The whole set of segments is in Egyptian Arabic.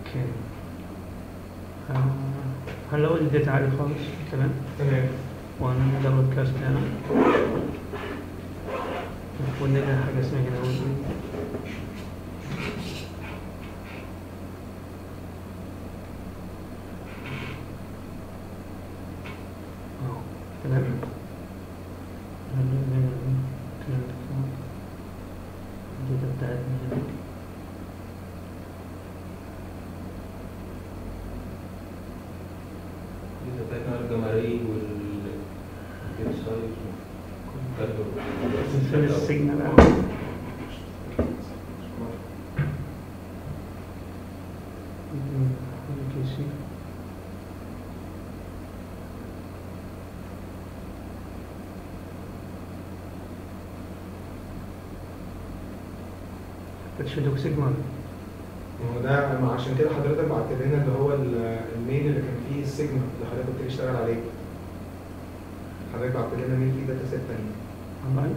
اوكي آه، هلا لو الداتا عالي خالص تمام تمام وانا ده برودكاست هنا ونلقى حاجه اسمها هنا ويندو. أهو، تمام الداتا بتاعتنا هنا دي بتاعتنا الجماهيري وال سايز فين السيجنال بقى كيسي بتشدك سيجنال ما هو ده ما عشان كده حضرتك بعت لنا اللي هو ال- الميل اللي كان فيه السيجما اللي حضرتك كنت بتشتغل عليه حضرتك بعت لنا ميل فيه داتا سيت تاني والله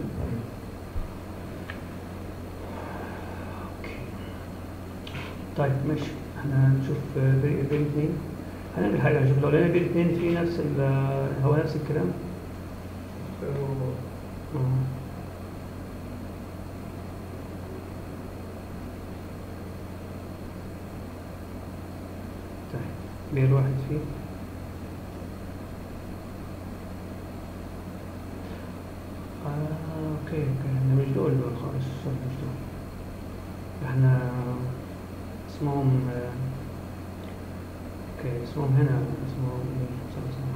طيب ماشي احنا هنشوف بين بين اثنين هنعمل حاجه هنشوف لو لقينا بين اثنين في نفس ال- هو نفس الكلام آه. طيب بين واحد فيه آه اوكي اوكي احنا مش دول دول خالص sorry، مش دول احنا اسمهم آه، اوكي اسمهم هنا اسمهم ايه صح صح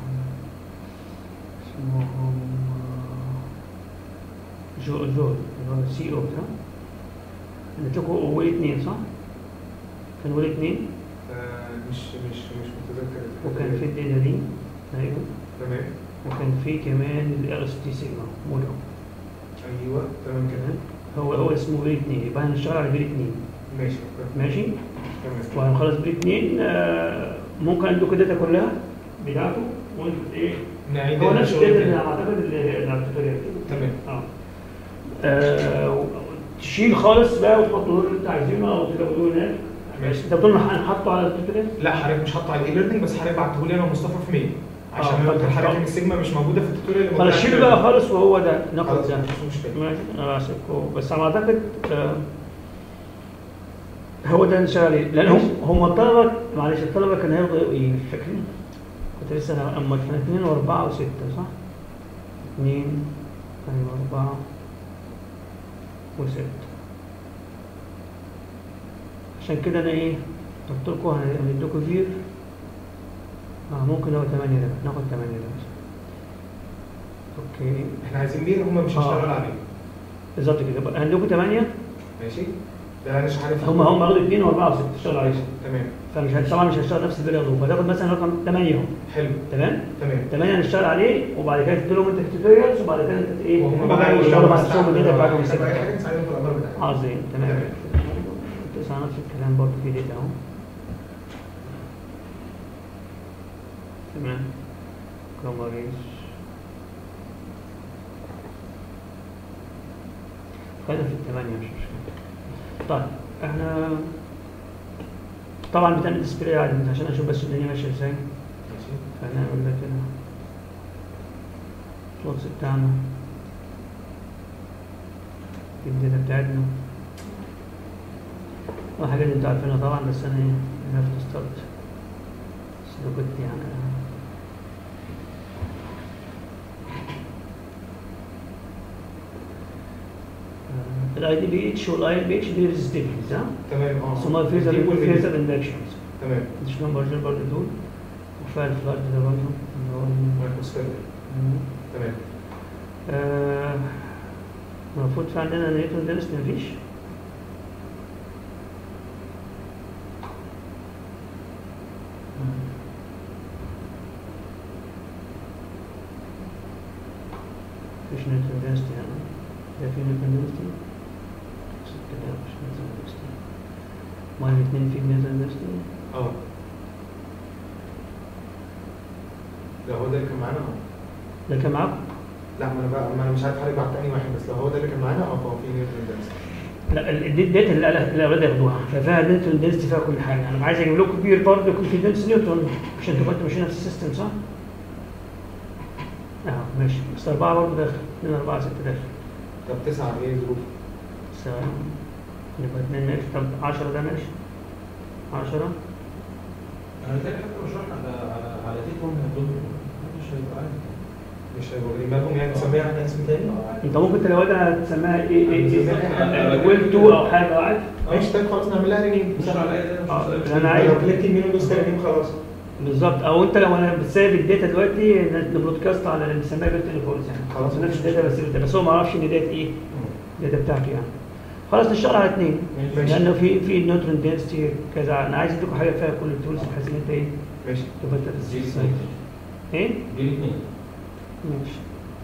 اسمهم آه، جو جول اللي هو سي او صح؟ اديتكم اول اتنين صح؟ كان اول اتنين آه، مش مش مش متذكر الحتة وكان دي. في الداتا دي ايوه تمام وكان في كمان الار اس تي سيجما مودو ايوه تمام كده تمام هو هو اسمه بير اتنين يبقى هنشتغل على بير اتنين ماشي أوكي. ماشي تمام وهنخلص بير اتنين آه، ممكن ادوك الداتا كلها بتاعته وانتوا ايه نعيد هو نفس الشغل الداتا اللي تاني. اعتقد اللي اللي على التوتوريال تمام اه آه، و- تشيل خالص بقى وتحط له اللي انت عايزينه او تزوده هناك ماشي. انت بتقول هنحطه على التوتوريال لا حضرتك مش حاطه على الاي ليرنينج بس حضرتك بعته لي انا ومصطفى في ميل عشان آه، انا قلت طب- لحضرتك طب. ان السيجما مش موجوده في التوتوريال اللي خلاص موجودة شيل على بقى خالص وهو ده ناخد خلاص ده مش مشكله ماشي انا اسف بس على ما اعتقد آه، هو ده اللي شغال عليه لان هم هم الطلبه معلش الطلبه كانوا هياخدوا ايه مش فاكرين كنت لسه انا اما كان اثنين واربعه وسته صح؟ اثنين ايوه اربعه وسته عشان كده انا ايه قلت لكم هنديكم فير اه ممكن هو 8 ده ناخد 8 ده مثلا اوكي احنا عايزين ميل هم مش آه. هنشتغل عليه بالظبط كده بقى هنديكم 8 ماشي ده انا مش عارف هم هم واخدوا اثنين واربعه وسته تشتغل عليهم تمام فمش هت- طبعا مش هتشتغل نفس الفيديو ياخدوه فتاخد مثلا رقم 8 اهو حلو تمام تمام 8 هنشتغل عليه وبعد كده تدي لهم انت التوتوريالز وبعد كده انت ايه وهم هم بقى بقى يشتغلوا مع نفسهم الداتا بتاعتهم اي السته حاجه نساعدهم في الامر بتاعهم عظيم تمام تمام. تسعة نفس الكلام برضه في داتا اهو تمام كوماريز خلينا في الثمانية مش مشكلة طيب احنا طبعا بتعمل ديسبلاي عادي عشان اشوف بس الدنيا ماشية ازاي ماشي فنعمل ده كده الواتس بتاعنا الداتا بتاعتنا الحاجات اللي انتوا عارفينها طبعا بس انا ايه عرفت ستارت بس لو كنت يعني الاي دي بي اتش والاي بي اتش دي ريزستيفنز ها تمام اه ثم الفيزر دي والميل. فيزر اندكشنز تمام اديشنال مارجن برضه دول وفايل فلاج ده برضه اللي هو ال- مايكروسفير تمام آه، المفروض في عندنا نيوتن دنس مفيش مفيش نيوتن دنس هنا ده في نيوتن دنس كده مش نيوتن دنس ما الاثنين في نيوتن دنس اه ده هو ده اللي كان معانا اه ده كان معاكم لا ما انا بقى ما انا مش عارف حضرتك بعت انهي واحد بس لو هو ده اللي كان معانا اه فهو في نيوتن دانس لا ال- دي الداتا اللي قالها- اللي الاولاد ياخدوها ففيها نيوترون دنسيتي فيها كل حاجه انا عايز اجيب لكم بير برضه يكون في دنس نيوترون عشان تبقوا انتوا ماشيين نفس السيستم صح؟ اه ماشي بس اربعه برضه داخل 2 4 6 داخل طب تسعة ايه ظروف؟ سواء يبقى 2 ماشي طب 10 ده ماشي 10 انا تاني حتى مش رايح على على على تيتهم هدول مش هيبقى عادي مش هيبقوا واخدين بالهم يعني نسميها احنا اسم تاني؟ انت ممكن تلودها تسميها ايه ايه نسميها- ايه ويل 2 او حاجه عادي ماشي طيب خلاص نعمل لها رينيم مش على ايه ده مش آه، هسألك. أنا عايز- لو كليكت يمين ودوست رينيم خلاص بالظبط او انت لو انا بتسيب الداتا دلوقتي نبرودكاست على اللي بنسميها بيرت تليفونز يعني خلاص. نفس الداتا بس بس هو ما يعرفش ان ديت ايه الداتا بتاعته يعني خلاص نشتغل على اثنين ماشي. لانه في في نيوترون دنسيتي كذا انا عايز اديكم حاجه فيها كل التولز بحيث ان انت ايه ماشي تبقى دي انت الاثنين. ايه دي الاثنين ماشي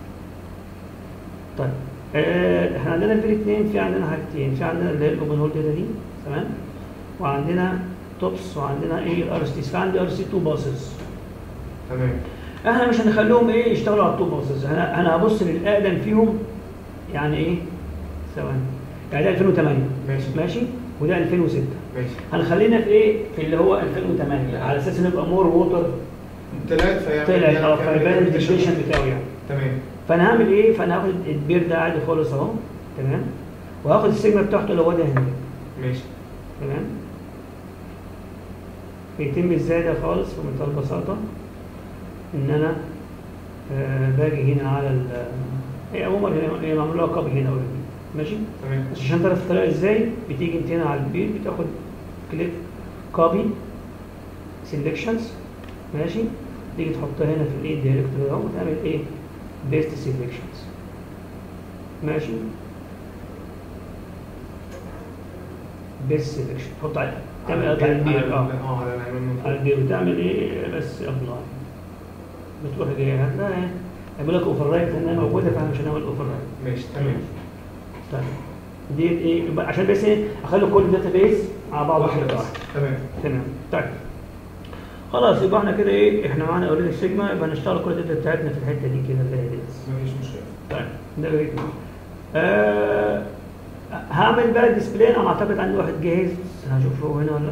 طيب آه، احنا عندنا في الاثنين في عندنا حاجتين في عندنا اللي هي الاوبن هول داتا دي تمام وعندنا توبس وعندنا ايه الار اس تي في عندي ار اس تي 2 باسز تمام احنا مش هنخليهم ايه يشتغلوا على التو باسز انا انا هبص للاقدم فيهم يعني ايه ثواني يعني ده 2008 ماشي ماشي وده 2006 ماشي هنخلينا في ايه في اللي هو 2008 على اساس ان يبقى مور ووتر طلعت فيعمل طلعت اه يعمل فيبان implementation. الديفيشن بتاعه يعني تمام فانا هعمل ايه فانا هاخد البير ده عادي خالص اهو تمام وهاخد السيجما بتاعته اللي هو ده هنا ماشي تمام بيتم ازاي ده خالص بمنتهى البساطه ان انا آه باجي هنا على ال هي عموما هي- هي معمول لها كوبي هنا already. ماشي تمام بس عشان تعرف الطريقه ازاي بتيجي انت هنا على البير بتاخد كليك كوبي سيلكشنز ماشي تيجي تحطها هنا في الايه دايركتوري اهو وتعمل ايه بيست سيلكشنز ماشي بيست سيلكشن تحط على تعمل على البير اه اه على العنوان من على فوق البير بتعمل ايه بس ابلاي بتروح جاي هتلاقي ايه يقول لك اوفر رايت لانها موجوده فاحنا مش هنعمل اوفر رايت ماشي تمام طيب ديت ايه يبقى عشان بس ايه اخلي كل داتا بيس على بعض واحدة واحده بس واحده تمام تمام طيب خلاص يبقى احنا كده ايه احنا معانا اوريدي السيجما يبقى نشتغل كل الداتا بتاعتنا في الحته دي كده اللي هي ديت مفيش مشكلة طيب ده جيد آه هعمل بقى ديسبلاي انا اعتقد عندي واحد جاهز هشوفه هنا ولا لا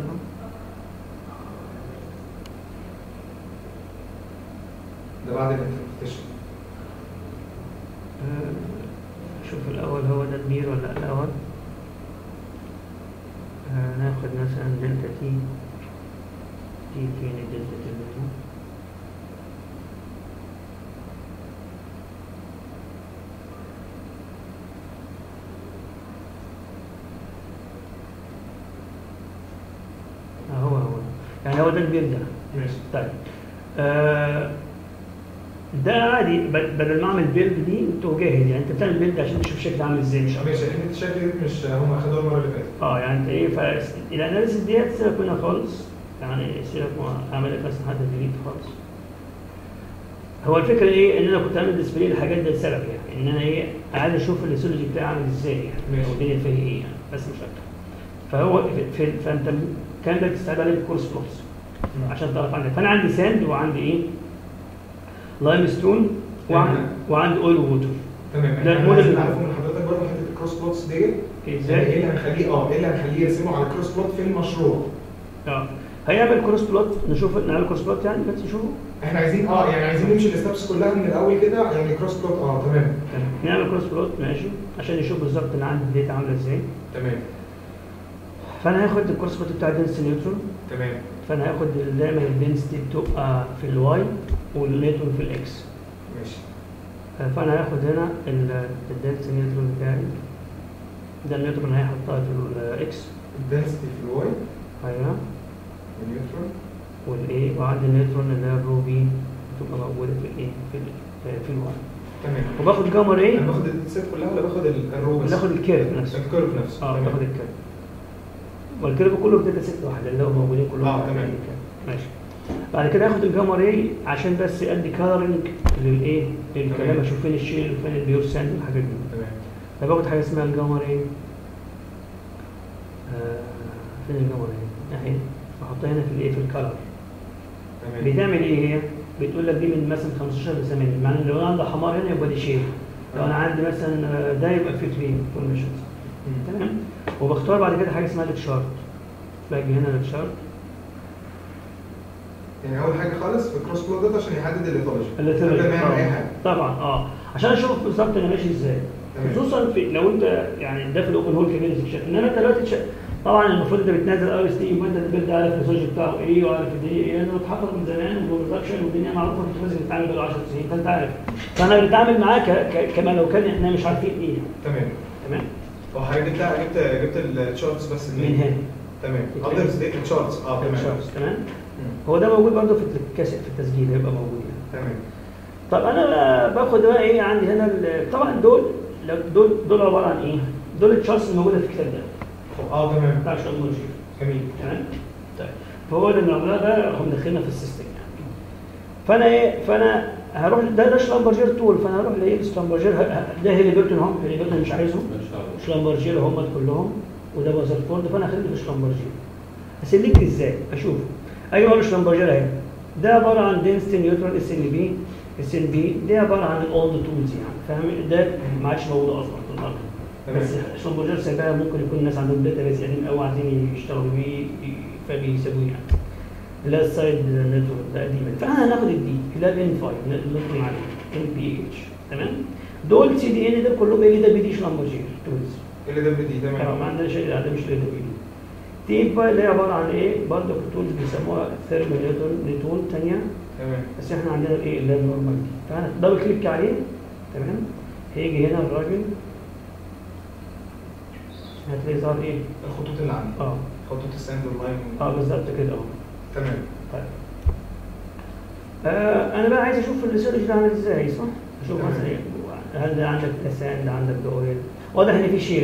ده بعد الانتربريتيشن آه، شوف الاول هو ده كبير ولا لا الاول آه ناخد مثلا دلتا تي تي فين الدلتا تي منه؟ آه هو هو يعني هو ده البير ده ماشي طيب آه ده عادي ب- بدل ما اعمل بيلد دي انت جاهز يعني انت بتعمل بيلد عشان تشوف الشكل عامل ازاي مش ماشي انت شايف دي مش هم اخدوها المرة اللي فاتت اه يعني انت ايه فالاناليسيس ديت سيبك منها خالص يعني سيبك ما- اعمل لك مثلا حد ديليت خالص هو الفكره ايه ان انا كنت عامل ديسبلاي للحاجات دي لسبب يعني ان انا ايه عايز اشوف السيولوجي بتاعي عامل ازاي يعني ماشي. او الدنيا فيها ايه يعني بس مش اكتر فهو في, في فانت كان ده بتستعد عليه الكورس بلوتس عشان تعرف عندك فانا عندي ساند وعندي ايه لايم ستون وعندي تمام. وعندي اويل ووتر تمام ده احنا الموديل عايزين اللي- نعرف من حضرتك برضه حته الكروس بلوتس ديت يعني ايه ازاي اللي هنخليه اه ايه اللي هنخليه يرسمه على الكروس بلوت في المشروع اه هيعمل كروس بلوت نشوف نعمل كروس بلوت يعني بس نشوفه احنا عايزين اه يعني عايزين نمشي الستبس كلها من الاول كده يعني كروس بلوت اه تمام نعمل كروس بلوت ماشي عشان نشوف بالظبط انا عندي الداتا عامله ازاي تمام فانا هاخد الكروس بلوت بتاع الدنس نيوترون تمام فانا هاخد دايما الدنسيتي بتبقى في الواي والنيوترون في الاكس ماشي فانا هاخد هنا الدنس نيوترون بتاعي ده النيوترون هيحطها في الاكس الدنسيتي في الواي ايوه والنيوترون والايه وعندي النيوترون اللي هي الرو بي بتبقى موجوده في الايه في ال- في الواي تمام وباخد جامر ايه انا باخد الست كلها ولا باخد ال- الرو بس؟ بناخد الكيرف نفسه الكيرف نفسه اه تمام. باخد الكيرف والكيرف كله في داتا ست واحده اللي هو موجودين كلهم آه، في تمام. الكيرف. ماشي بعد كده هاخد الجاما راي عشان بس ادي كالرنج للايه للكلام تمام. اشوف فين الشيل وفين البيور ساند والحاجات دي تمام فباخد حاجه اسمها الجاما راي آه فين الجاما راي اهي بحطها هنا في الايه في الكالر تمام بتعمل ايه هي بتقول لك دي من مثلا 15 ل 80 معنى لو انا عندي حمار هنا يبقى دي شيل لو انا عندي مثلا آه، ده يبقى فيه كلين فورميشنز مم. تمام وبختار بعد كده حاجه اسمها التشارت باجي هنا التشارت يعني اول حاجه خالص في الكروس فلو ده عشان يحدد الليثولوجي اللي قبل ما يعمل اي حاجه طبعا اه عشان اشوف بالظبط انا ماشي ازاي تمام. خصوصا في لو انت يعني ده في الاوبن هول كمان سكشن انما انت دلوقتي تش- طبعا المفروض انت بتنزل ار اس تي يبقى انت تبدا عارف الفيزيولوجي بتاعه ايه وعارف الدنيا ايه انا متحفظ من زمان وبرودكشن والدنيا معروفه في الفيزيك بتتعامل بقاله 10 سنين فانت عارف فانا بتعامل معاه ك- ك- كما لو كان احنا مش عارفين ايه تمام تمام هو حضرتك جبت جبت جبت التشارتس بس من هنا تمام اوكي. اقدر ازاي التشارتس اه تمام الشارتس، تمام مم. هو ده موجود برضه في الكاسيت في التسجيل هيبقى موجود يعني تمام طب انا بقى باخد بقى ايه عندي هنا ال- طبعا دول لو دول دول عباره عن ايه؟ دول التشارتس الموجوده في الكتاب ده اه تمام بتاع الشغل جميل تمام طيب فهو ده بنعملها ده رقم دخلنا في السيستم يعني فانا ايه فانا هروح ده ده شلامبرجير تول فانا هروح لايه شلامبرجير ه- ه- ده هيليبرتون هم هيليبرتون مش عايزهم مش عارف. شلامبرجير هم كلهم وده بازرفورد فانا هخلي في شلامبرجير اسلكت ازاي اشوف اجي اقول شلامبرجير اهي ده عباره عن دنسيتي نيوترال اس ان بي اس ان بي دي عباره عن اولد تولز يعني فاهم ده ما عادش موجود اصلا في الماركت تمام بس شلامبرجير سايبها ممكن يكون الناس عندهم داتا بيز قديم قوي عايزين يشتغلوا بيه فبيسيبوه يعني لا السايد نتورك ده قديم فاحنا هناخد الدي اللي هي الان 5 نطلع عليه ان بي اتش تمام دول سي دي ان ده كلهم ايه ده بي دي شلامبرجير تولز ال دبليو دي تمام ما تمام عندنا شيء ده مش ليه بي دي تيب بقى اللي هي عباره عن ايه برضه تولز بيسموها ثيرمونيتور نتول ثانيه تمام بس احنا عندنا الايه اللي هي النورمال دي فانا دبل كليك عليه تمام هيجي هنا الراجل هتلاقي ظهر ايه الخطوط اللي عندي اه خطوط الساند واللاين اه بالظبط كده اه تمام طيب آه انا بقى عايز اشوف الريسيرش ده عامل ازاي صح؟ اشوف تمام. مثلا ايه هل ده عندك ساند عندك اويل واضح ان في شيلو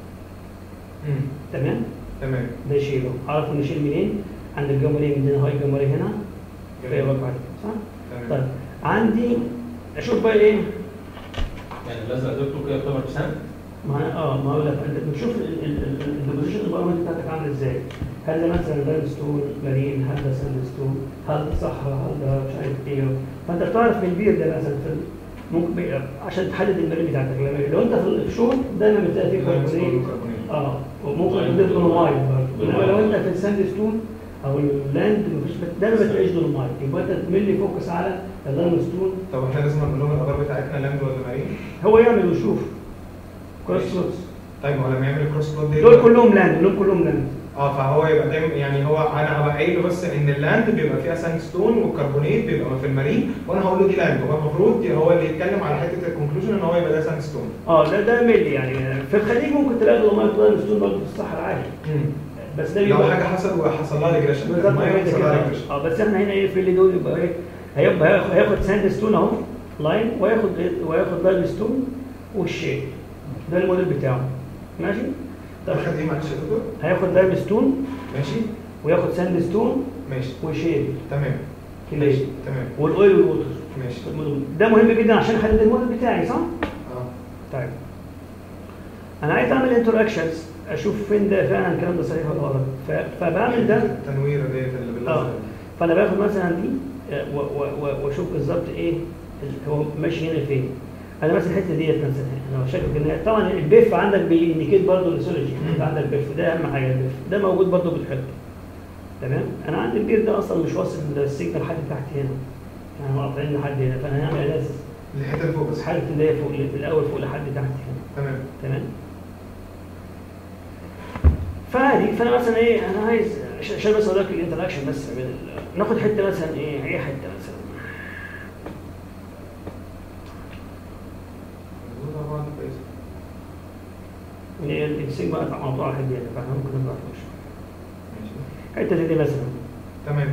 مم. تمام تمام ده شيلو عارف ان شيل منين؟ عند الجماليه من هاي جماليه هنا في جميل. وقع صح؟ تمام طيب عندي اشوف بقى ايه يعني الازرق ده بتقول كده يعتبر سند ما اه ما اقول لك انت بتشوف البوزيشن الانفايرمنت بتاعتك عامل ازاي؟ هل ده مثلا لايم ستون مارين هل ده ساند ستون هل ده صحراء هل ده مش عارف ايه فانت بتعرف من البير ده مثلا في ال- ممكن بي- عشان تحدد المارين بتاعتك لما- لو انت في الشغل دايما بتلاقي فيه لاين ستون كربونيت وكربونيت. اه وممكن تضيف دولومايت برضه انما لو انت في الساند ستون او اللاند مفيش دايما ما تلاقيش دولومايت يبقى انت تملي فوكس على اللايم ستون طب احنا لازم نقول لهم الابار بتاعتنا لاند ولا مارين؟ هو يعمل ويشوف كروس كروس طيب هو لما يعمل كروس فلوت دول كلهم لاند دول كلهم لاند اه فهو يبقى دايما يعني هو انا هبقى قايل له بس ان اللاند بيبقى فيها ساند ستون والكربونيت بيبقى في المارين وانا هقول له دي لاند هو المفروض هو اللي يتكلم على حته الكونكلوجن ان هو يبقى ده ساند ستون اه ده ده ملي يعني في الخليج ممكن تلاقي دولومايت لايم ستون برضه في الصحراء عادي بس ده لو بيبقى حاجه حصل وحصل لها ريجريشن بالظبط الميه كده حصل لها كده. ريجريشن اه بس احنا هنا ايه في اللي دول يبقى ايه هيبقى هياخد- هياخد ساند ستون اهو لاين وياخد إيه؟ وياخد لايم ستون والشيء ده الموديل بتاعه ماشي طب اخد ايه معلش يا دكتور؟ هياخد لايم ستون ماشي وياخد ساند ستون ماشي وشيل تمام كده ماشي تمام والاويل والووتر ماشي ده مهم جدا عشان احدد الموديل بتاعي صح؟ اه طيب انا عايز اعمل انتراكشنز اشوف فين ده فعلا الكلام ده صحيح ولا غلط ف- فبعمل ده التنويره ديت اللي اه بالازرق فانا باخد مثلا دي آه، و- و- و- واشوف بالظبط ايه ال- هو ماشي هنا فين انا مثلا الحته ديت مثلا انا شايف ان طبعا البيف عندك بينديكيت برضه الريسولوجي انت عندك بيف ده اهم حاجه البيف ده موجود برضه بالحته تمام انا عندي البير ده اصلا مش واصل السيجنال لحد تحت هنا يعني مقاطعين لحد هنا فانا هعمل اساس الحته اللي فوق بس حاله اللي هي فوق اللي في الاول فوق لحد تحت هنا تمام تمام فعادي فانا مثلا ايه انا عايز عش- عشان بس اقول لك الانتراكشن بس بين ال- ناخد حته مثلا ايه اي حته مثلا طبعا كويس ان هي السيجما قطع موضوع حد يعني فاحنا ممكن نطلع فوق شوية. ماشي حته زي دي مثلا تمام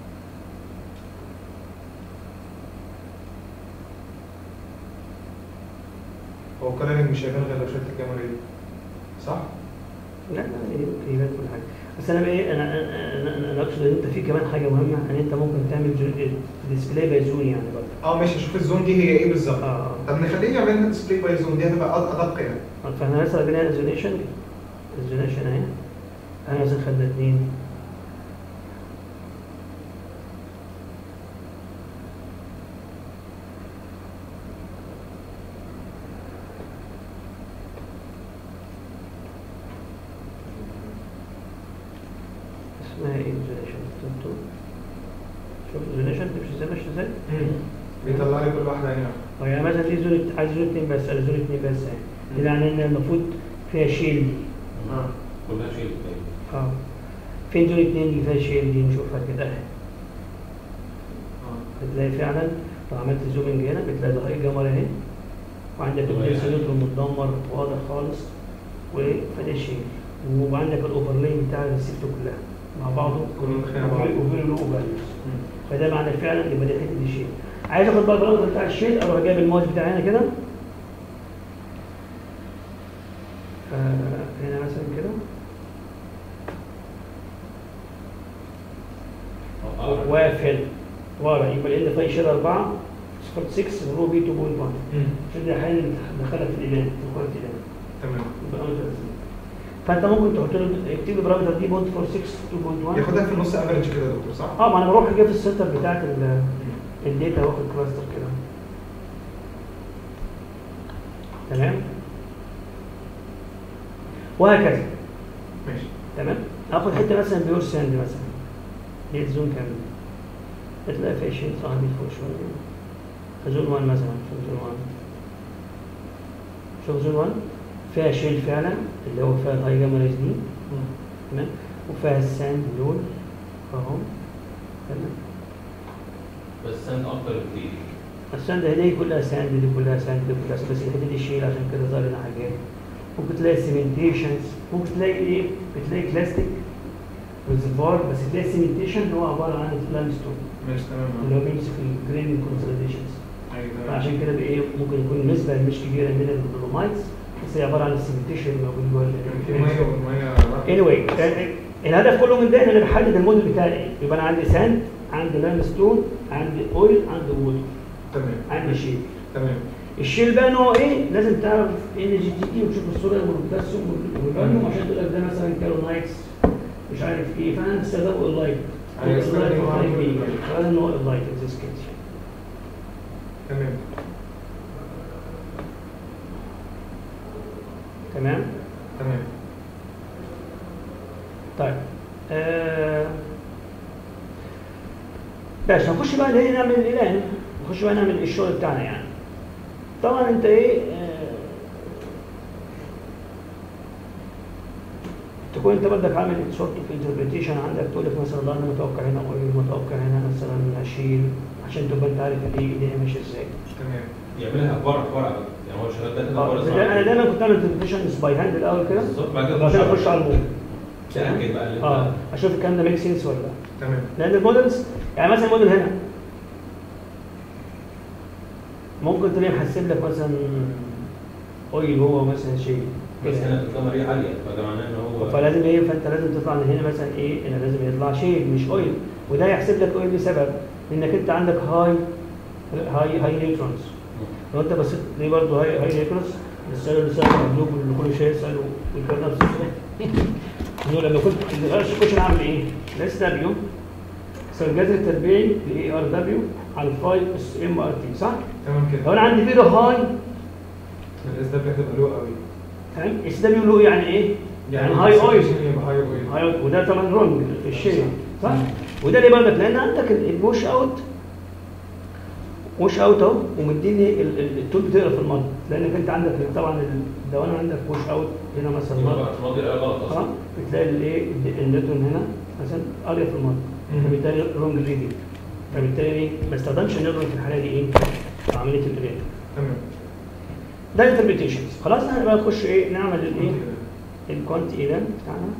هو الكلرنج مش هيبان غير لو شلت الكاميرا دي صح؟ لا لا يعني ممكن يبان كل حاجه بس انا بقى ايه انا انا انا, أنا, أنا اقصد ان انت في كمان حاجه مهمه ان انت ممكن تعمل ديسبلاي باي زون يعني برضه اه ماشي اشوف الزون دي هي ايه بالظبط اه طب نخليه يعمل لنا ديسبلاي باي زون دي هتبقى أد- ادق يعني آه. فاحنا مثلا بناء ريزوليشن ريزوليشن اهي انا مثلا خدنا اثنين اسمها ايه ريزوليشن انتوا شوف ريزوليشن تمشي ازاي ماشي ازاي بيطلع لي كل واحده هنا اه يعني مثلا دي زون عايز زون اتنين بس عايز زون اتنين بس يعني كده يعني ان المفروض فيها شيل دي اه كلها شيء طيب. اه فين زون اتنين دي فيها شيل دي نشوفها كده اهي اه بتلاقي فعلا لو عملت زومنج هنا بتلاقي ده هاي جمر اهي وعندك الدرس نيوترون متدمر واضح خالص وفده شيل وعندك الاوفرلاي بتاع السيفتو كلها مع بعضه كله متخانق مع بعض. وفي له فاليوز فده معنى فعلا يبقى دي حته دي شيل عايز اخد بقى البارامتر بتاع الشيل اروح جايب الماوس بتاعي هنا كده فهنا مثلا كده اه اه واقف هنا ورا يبقى ال فاي شيل 4 صفر 6 رو بي 2.1 مم. عشان دي احيانا دخلها في الايمان في الكواليتي الايمان تمام البارامتر دي. فانت ممكن تحط له اكتب له البارامتر دي بوينت 46 2.1 ياخدها في النص افريج كده يا دكتور صح؟ اه ما انا بروح اجيب السنتر بتاعت ال- الداتا واخد كلاستر كده تمام وهكذا ماشي تمام اخد حته مثلا بيور ساند مثلا دي زون كامل هتلاقي فيها شيء صاحبي فوق شويه زون 1 مثلا شوف زون 1 شوف زون 1 فيها شيل فعلا اللي هو فيها الهاي جاما ريز دي تمام وفيها الساند دول اهو تمام بس سند اكتر بكتير الساند دي كلها ساند دي كلها ساند دي كلها ساند بس الحته دي شيل عشان كده ظهر لنا حاجات ممكن تلاقي سيمنتيشنز ممكن تلاقي ايه بتلاقي كلاستيك ريزرفوار بس تلاقي سيمنتيشن هو عباره عن لايمستون ماشي تمام اللي هو بيمسك الجرين كونسوليديشنز ايوه تمام فعشان كده بايه ممكن يكون النسبه مش كبيره من الدولومايتس بس هي عباره عن السيمنتيشن الموجود جوه ال- في ميه والميه راحت. anyway الهدف كله من ده ان انا بحدد الموديل بتاعي ايه يبقى انا عندي ساند عندي لايمستون عندي اويل عندي ووتر تمام عندي شيل تمام الشيل بقى نوعه ايه لازم تعرف ان جي تي تي وتشوف الصوره والبوتاسيوم والفاليوم عشان تقول لك ده مثلا كالونايتس مش عارف ايه فانا استخدمه اللايت أيوة، استخدمه على طول اللايت. فهذا نوع اللايت in this case تمام تمام تمام طيب آه بس هنخش بقى ليه نعمل الاعلان نخش بقى نعمل الشغل بتاعنا يعني طبعا انت ايه آه تكون انت بدك عامل سورت اوف انتربريتيشن عندك تقول لك مثلا والله انا متوقع هنا اويل متوقع هنا مثلا اشيل عشان تبقى انت عارف الايه الدنيا ماشيه ازاي تمام يعملها ورق ورق بقى. يعني هو شغال ده كده آه، ورق بس انا دايما كنت بعمل انتربريتيشن باي هاند الاول كده بالظبط بعد كده بعد كده اخش على الموبايل تأكد بقى اللي اه انت اشوف الكلام ده ميك سنس ولا لا تمام لان المودلز يعني مثلا الموديل هنا ممكن تلاقيه محسب لك مثلا اويل هو مثلا شيء بس كده. هنا الكاميرا دي عاليه فده معناه ان هو فلازم ايه فانت لازم تطلع من هنا مثلا ايه هنا لازم يطلع شيء مش اويل وده يحسب لك اويل لسبب انك انت عندك هاي هاي هاي نيوترونز لو انت بصيت ليه برضه هاي هاي نيوترونز السؤال اللي سأله مندوب اللي كل شويه يساله ويكرر نفس السؤال انه لما كنت الغرش كنت عامل ايه؟ الاس دبليو الجذر التربيعي لاي ار دبليو على الفاي اس ام ار تي صح؟ تمام لو كده انا عندي فيرو هاي الاس دبليو هتبقى له قوي تمام اس دبليو له يعني ايه؟ يعني هاي اويل يبقى هاي اويل هاي وده طبعا رونج في الشيء صح؟ وده ليه برضك؟ لان عندك الوش اوت وش اوت اهو ومديني ال- ال- التول بتقرا في المض لانك انت عندك طبعا ال- لو انا عندك وش اوت هنا مثلا يبقى مض بقى الماضي الآية غلط اه اصلا بتلاقي الايه النيوتن هنا مثلا قريه في المض مم. فبالتالي رونج ريدنج فبالتالي ايه ما استخدمش النيوتن في الحاله دي ايه في عمليه القرايه تمام ده الانتربريتيشنز خلاص احنا بقى نخش ايه نعمل الايه الكوانت ايفنت بتاعنا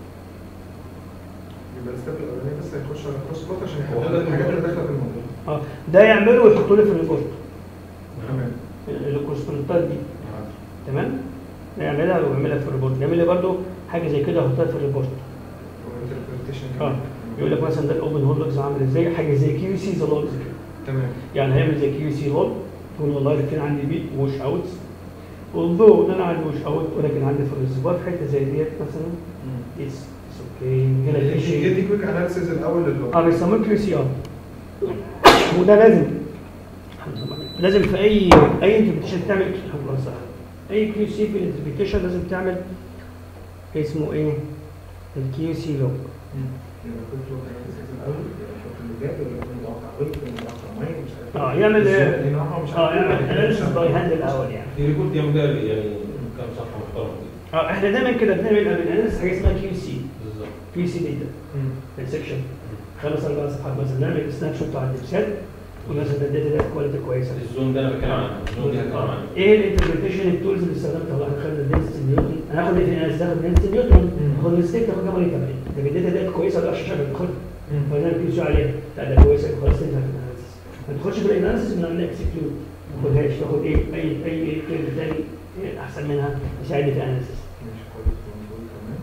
يبقى الستيب الاولاني بس هيخش على كروس بلوت عشان هو يحدد حدد الحاجات اللي الموضوع. داخله في الموضوع اه ده يعمله ويحطوا لي في الريبورت تمام الكورسبوندنتات دي تمام يعملها ويعملها في الريبورت يعمل لي برضه حاجه زي كده احطها في الريبورت وانتربريتيشن اه يقول لك مثلا ده الاوبن هول لوجز عامل ازاي حاجه زي كيو سي ذا لوجز كده تمام يعني هيعمل زي كيو سي لوج يقول والله ده كان عندي بيت ووش اوتس although ان انا عندي وش اوت ولكن عندي في الريزرفوار في حته زي ديت مثلا اتس اوكي هنا في شيء يدي كويك اناليسيز الاول للوج اه بيسموه كيو سي ار وده لازم لازم في اي اي انتربريتيشن تعمل الحمد لله صح اي كيو سي في الانتربريتيشن لازم تعمل اسمه ايه الكيو سي لوج يبقى كل فلو اناليسيس الاول يحط اللوجات ويقول لك متوقع ويك متوقع ميه مش عارف اه يعمل لأن هو مش اه عارف يعمل يعمل اناليسيس مش باي عارف. هاند الاول يعني في ريبورت يعمل ده يعني كام صفحه محترمه كده اه احنا دايما كده بنعمل قبل الاناليسيس حاجه اسمها كيو سي بالظبط كيو سي داتا مم. في السكشن خمس اربع صفحات مثلا نعمل سناب شوت على الدبسات ومثلا الداتا ده كواليتي كويسه الزون ده انا بتكلم عنه الزون دي هتكلم آه. عنه ايه الانتربريتيشن التولز اللي استخدمتها والله خدنا دنسيتي نيوتن هناخد ايه في الاناليسيس هناخد دنسيتي نيوتن مم. هاخد الستيك تاخد كام ريت كمان طب الداتا ديت كويسه ولا وحشه شغل تاخدها مم. فانا كيو سي عليها لا ده كويسه يبقى خلاص تنفع في الاناليسيس ما تدخلش في الاناليسيس من عمليه اكسكلود ما تاخدهاش تاخد ايه اي اي كلمه تاني إيه احسن منها يساعدني في الاناليسيس ماشي كويس موجود كمان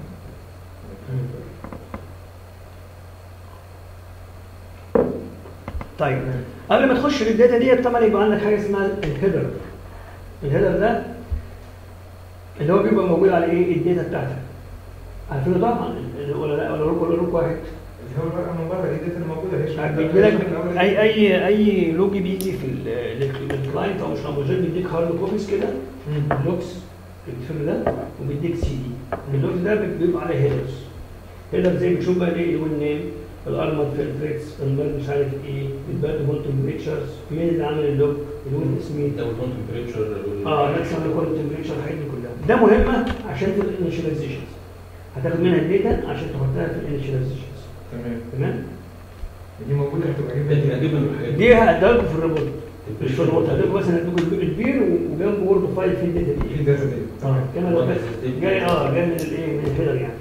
طيب قبل ما تخش في الداتا ديت طبعا يبقى عندك حاجه اسمها الهيدر الهيدر ده اللي هو بيبقى موجود على ايه الداتا بتاعتك عارفينه طبعا ولا لا ولا روك ولا روك واحد اللي هو بقى من بره دي الداتا اللي موجوده ليش بيجي لك اي اي اي لوج بيجي في الكلاينت او مش لامبرجين بيديك هارد كوبيز كده لوكس الفيلم ده وبيديك سي دي اللوكس ده بيبقى عليه هيدرز هيدر زي بتشوف بقى ايه يقول نيم الارمد فيلتريتس المال مش عارف ايه الباد هول تمبريتشرز مين اللي عامل اللوج اللوج اسمه ده والكون تمبريتشر اه ماكسيمم ريكورد تمبريتشر الحاجات دي كلها ده مهمه عشان في الانيشاليزيشنز هتاخد منها الداتا عشان تحطها في الانيشاليزيشنز تمام تمام دي موجوده هتبقى ده جدا تجيب من الحاجات دي هديكم في الريبورت مش في الريبورت هديكم مثلا هديكم البير وجنبه برضه فايل فيه الداتا في دي داتا دي اه تمام كما لو كانت جاي اه جاي من الايه من الهيدر يعني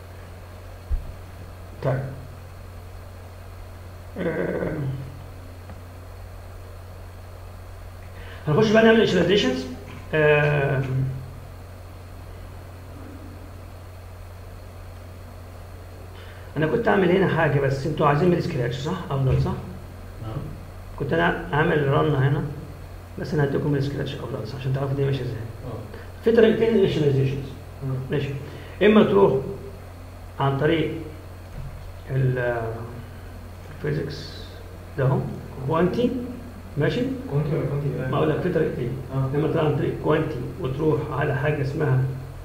طيب آه. هنخش بقى نعمل انشاليزيشنز آه. انا كنت اعمل هنا حاجه بس انتوا عايزين من سكراتش صح افضل صح كنت انا عامل رن هنا بس انا هديكم من سكراتش افضل صح عشان تعرفوا دي ماشيه ازاي في طريقتين للانشاليزيشنز ماشي اما تروح عن طريق الفيزيكس ده اهو كوانتي ماشي كنت ولا كنت ما اقول لك في طريقتين اه اما تروح عن طريق كوانتي وتروح على حاجه اسمها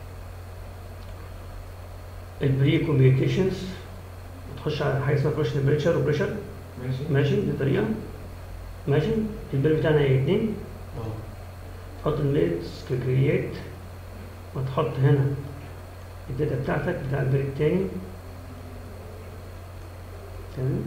البري كوميونيكيشنز تخش على حاجه اسمها فلاش تمبريتشر وبريشر ماشي ماشي دي طريقه ماشي البير بتاعنا ايه اتنين تحط الميلز كرييت وتحط هنا الداتا بتاعتك بتاع البير التاني تمام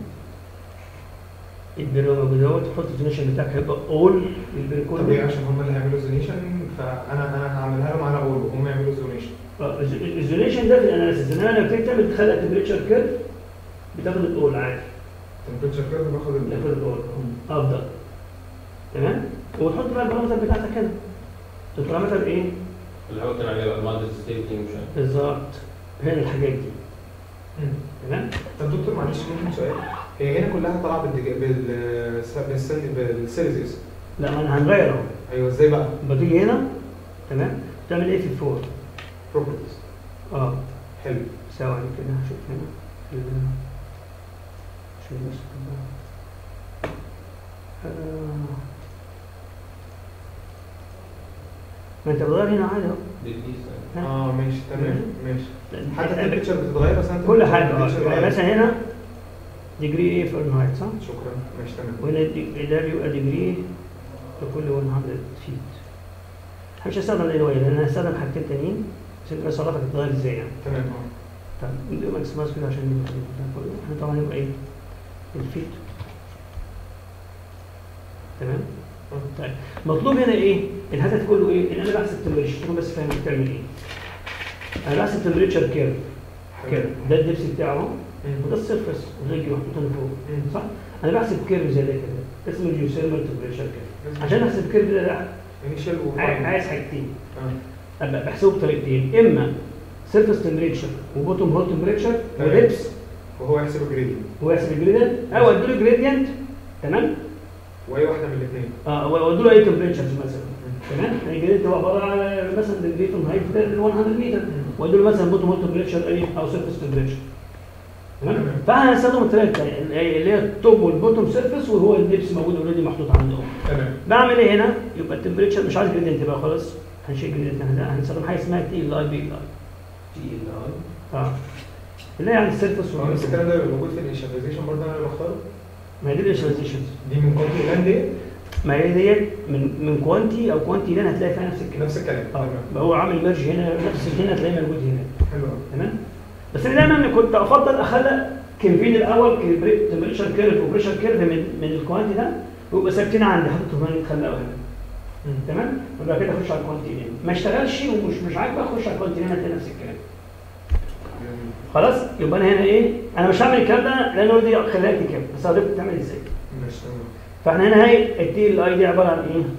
البير هو موجود اهو تحط الدونيشن بتاعك هيبقى اول البير طب ايه كله عشان هم اللي هيعملوا زونيشن فانا انا هعملها لهم على اول وهم يعملوا زونيشن الزونيشن ده في الاناليسيس انما لما بتيجي تعمل تخلق تمبريتشر كيرف بتاخد الاول عادي تمبريتشر كيرف باخد ال- بتاخد الاول افضل تمام وتحط بقى البارامتر بتاعتك هنا البارامتر ايه؟ اللي هو كان عليه بقى المادة ستيتنج مش عارف بالظبط هنا الحاجات دي مم. تمام طب دكتور معلش ممكن سؤال هي هنا كلها طالعه بالدج- بال بالسن- بالسيريز لا ما انا هنغير اهو ايوه ازاي بقى؟ بتيجي هنا تمام تعمل ايه في الفور بروبرتيز اه حلو ثواني كده هشوف هنا ال- شوف بس كده. آه. ما انت بتغير هنا عادي اهو دي دي اه ماشي تمام ماشي حتى حتى التمبريتشر بتتغير بس انت كل حاجه اه التمبريتشر يعني اتغير. مثلا هنا ديجري ايه فahrenheit صح؟ شكرا ماشي تمام وهنا دي- ده بيبقى ديجري لكل 100 فيت احنا مش هستخدم الانواي لان انا هستخدم حاجتين تانيين عشان تبقى صرافك هتتغير ازاي يعني تمام اه طب ندي ماكسمايز كده عشان نبقى ده كله احنا طبعا يبقى ايه الفيت تمام آه. طيب مطلوب هنا ايه الهدف كله ايه ان انا بحسب تمبريتشر تكون بس فاهم بتعمل ايه انا بحسب تمبريتشر كيرف كيرف ده الدبس بتاعه اهو مم. وده السيرفس والرجل محطوط هنا فوق مم. صح انا بحسب كيرف زي ده كده اسمه الجيوثيرمال تمبريتشر كيرف عشان احسب الكيرف ده لا انيشال عايز عايز حاجتين اه ابقى بحسبه بطريقتين اما سيرفس تمبريتشر وبوتوم هول تمبريتشر تمام. ودبس وهو يحسب الجريدينت هو يحسب الجريدينت او اديله جريدينت تمام واي واحده من الاثنين اه واديله اي تمبريتشرز مثلا تمام يعني الجريدينت هو عباره عن مثلا ديجري في الهايت 100 متر واديله مثلا بوتوم هول تمبريتشر اي او سيرفس تمبريتشر تمام تمام. فاحنا هنستخدم الطريقه الثانيه اللي هي التوب والبوتوم سيرفيس وهو الدبس موجود اوريدي محطوط عندهم تمام بعمل ايه هنا يبقى التمبريتشر مش عايز جريدينت بقى خلاص هنشيل جريدينت هنستخدم حاجه اسمها تي ال اي بي ال اي تي ال اي اه اللي هي يعني السيرفس هو نفس الكلام ده بيبقى موجود في الانيشاليزيشن برضه انا اللي بختاره ما هي دي الانشاليزيشنز دي من كونتي لاند ايه؟ ما هي ديت من من كوانتي او كوانتي لان هتلاقي فيها نفس الكلام نفس الكلام اه تمام يبقى هو عامل ميرج هنا نفس هنا هتلاقيه موجود هنا حلو قوي تمام بس انا دايما كنت افضل اخلق كيرفين الاول تمبريتشر كيرف وبريشر كيرف من من الكوانتي ده ويبقى ثابتين عندي حاططهم هنا يتخلقوا هنا تمام وبعد كده اخش على الكوانتي هنا ما اشتغلش ومش مش عاجبك اخش على الكوانتي هنا هتلاقي نفس الكلام خلاص يبقى انا هنا ايه انا مش هعمل الكلام ده لان هو دي خليها كده بس هوريك بتعمل ازاي ماشي تمام فاحنا هنا هي التي الاي دي عباره عن ايه؟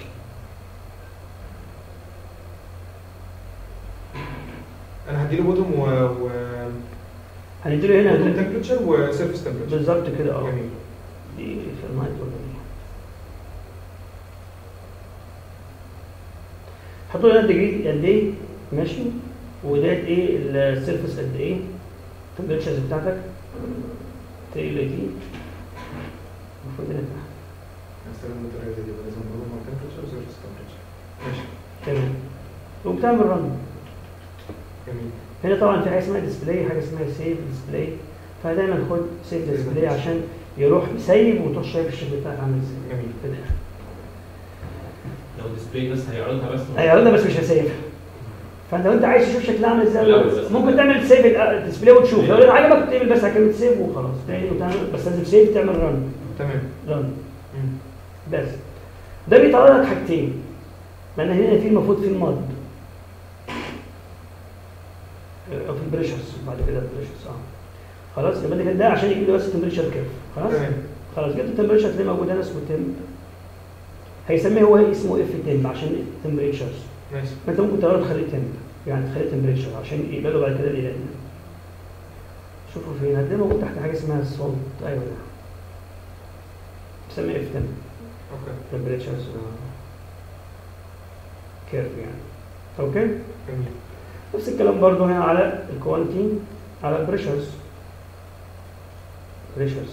انا هديله بوتوم و و هنديله هنا بوتوم تمبريتشر وسيرفيس تمبريتشر بالظبط كده اه جميل دي في النايت ولا دي حطوا هنا ديجري قد ايه ماشي وديت ايه السيرفس قد ايه التمبريتشرز بتاعتك تي ال تي المفروض هنا تحت هستخدم الطريقه دي يبقى لازم بوتوم تمبريتشر وسيرفيس تمبريتشر ماشي تمام وبتعمل رن جميل هنا طبعا في حاجه اسمها ديسبلاي حاجه اسمها سيف ديسبلاي فدايما خد سيف ديسبلاي عشان يروح سيف وتروح شايف الشكل بتاعك عامل ازاي جميل في الآخر. لو ديسبلاي بس هيعرضها بس هيعرضها بس مش هسيفها فانت لو انت عايز تشوف شكلها عامل ازاي الأول بس. ممكن تعمل سيف الديسبلاي وتشوف لو لقيت عجبك تعمل بس على كلمه سيف وخلاص تاني وتعمل بس لازم سيف تعمل رن تمام رن مم. بس ده بيطلع لك حاجتين لان هنا في المفروض في الماد او في البريشرز بعد كده البريشرز اه خلاص يبقى ده كده عشان يجيب لي بس التمبريتشر كيرف خلاص تمام خلاص جبت التمبريتشر تلاقيه موجود هنا اسمه تمب هيسميه هو اسمه اف تمب عشان التمبريتشرز ماشي انت ممكن تغير تخليه تمب يعني تخليه تمبريتشر عشان يقبلوا بعد كده الى شوفوا فين هتلاقيه موجود تحت حاجه اسمها السولت ايوه ده بسميه اف تمب اوكي temperatures كيرف يعني اوكي جميل نفس الكلام برضو هنا على الكوانتي على البريشرز بريشرز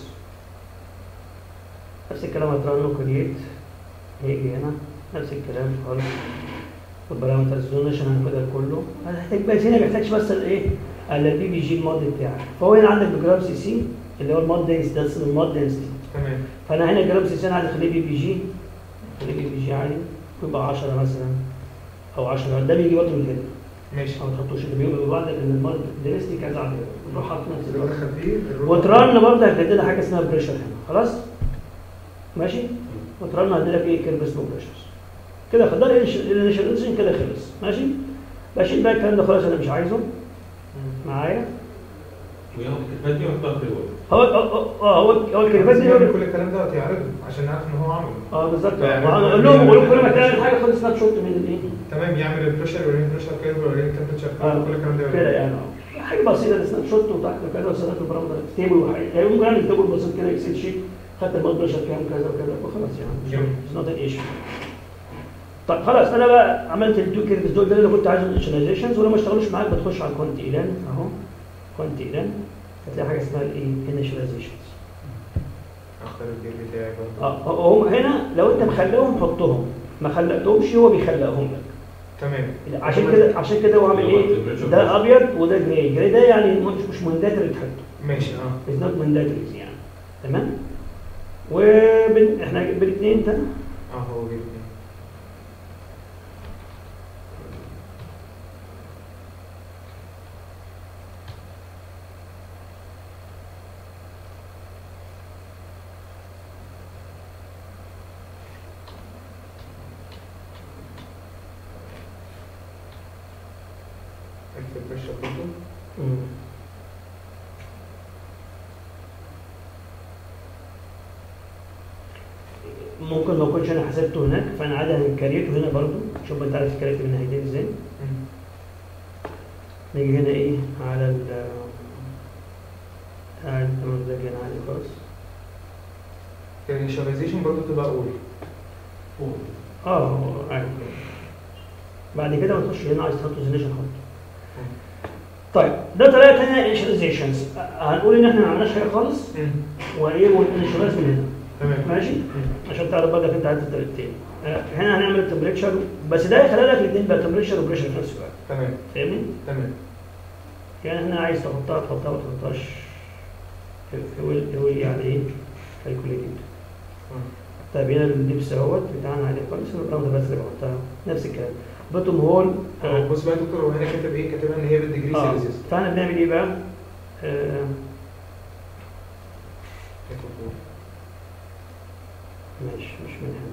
نفس الكلام هترن له كرييت هيجي هنا نفس الكلام خالص والبارامترز دول عشان هناخدها كله هتحتاج بس هنا ما بيحتاجش بس الايه البي بي جي المود بتاعك فهو هنا عندك بجرام سي سي اللي هو المود دنس ده اسمه المود دنسيتي تمام فانا هنا جرام سي سي انا عايز اخليه بي بي جي اخليه بي بي جي عادي يبقى 10 مثلا او 10 ده بيجي برضه من هنا ماشي او ما تحطوش اللي بيجي من بعض لان المرض درستي كذا على نروح حاطط نفس اللي هو الوقت دخل فيه الروح. وترن برضه هتدي لها حاجه اسمها بريشر هنا خلاص ماشي وترن هتدي لك ايه كيرف اسمه بريشرز كده خد ده الانيشاليزيشن كده خلص ماشي بشيل بقى الكلام ده خلاص انا مش عايزه مم. معايا وياخد الكلمات دي ويحطها في الويب هو اه هو هو الكلمات لازم يعمل دي كل الكلام ده يعرضه عشان نعرف ان هو عمله اه بالظبط يعني اقول لهم قول كل ما تعمل حاجه خد سناب شوت من الايه تمام يعمل البريشر يوريني بريشر كيرف يوريني تمبريتشر آه. كل الكلام ده كده يوريني. يعني اه حاجه بسيطه سناب شوت وتحت كذا وسناب البرامج تيبل وحاجه يعني ممكن اعمل تيبل بسيط كده اكسل شيت خدت المود بريشر كام كذا وكذا وخلاص يعني جميل. اتس نوت ان ايشو طيب خلاص انا بقى عملت التو كيرفز دول ده اللي كنت عايزه الانشاليزيشنز ولو ما اشتغلوش معاك بتخش على الكوانتي ايلان اهو كوانتي ايلان هتلاقي حاجه اسمها الايه انيشاليزيشنز اختار الجير بتاعي برضه اه هم هنا لو انت مخليهم حطهم ما خلقتهمش هو بيخلقهم لك تمام عشان كده عشان كده هو عامل ايه ده ابيض وده جراي جراي ده يعني مش مش منداتري تحطه ماشي اه از نوت مانداتوريز يعني تمام وبن احنا بالاثنين ده اه هو جير بتاعي اكتب بريشر برضه ممكن ما اكونش انا حسبته هناك فانا عادي كريته هنا برضو شوف انت عارف كريته من ناحيتين ازاي مم. نيجي هنا ايه على ال قاعد تمام ده هنا عادي خالص الانيشاليزيشن برضه تبقى اول فوق اه هو عادي بعد كده بتخش هنا عايز تحط زينيشن حط طيب ده طريقه ثانيه انيشاليزيشنز هنقول ان احنا ما عملناش حاجه خالص مم. وايه والانيشاليز من هنا تمام ماشي مم. عشان تعرف برضك انت عايز الطريقتين آه، هنا هنعمل التمبريتشر بس ده يخلي لك الاثنين بقى تمبريتشر وبريشر في نفس الوقت تمام فاهمني؟ تمام يعني احنا عايز تحطها تحطها ما تحطهاش هو هو يعني ايه كالكوليتد طيب هنا الدبس اهوت بتاعنا عليه خالص الرمز بس اللي بحطها نفس الكلام بوتوم هول آه، بص بقى يا دكتور هو هنا كاتب ايه؟ كاتبها ان هي بالديجري اه سيلسيوس فاحنا بنعمل ايه بقى؟ آه ماشي مش من هنا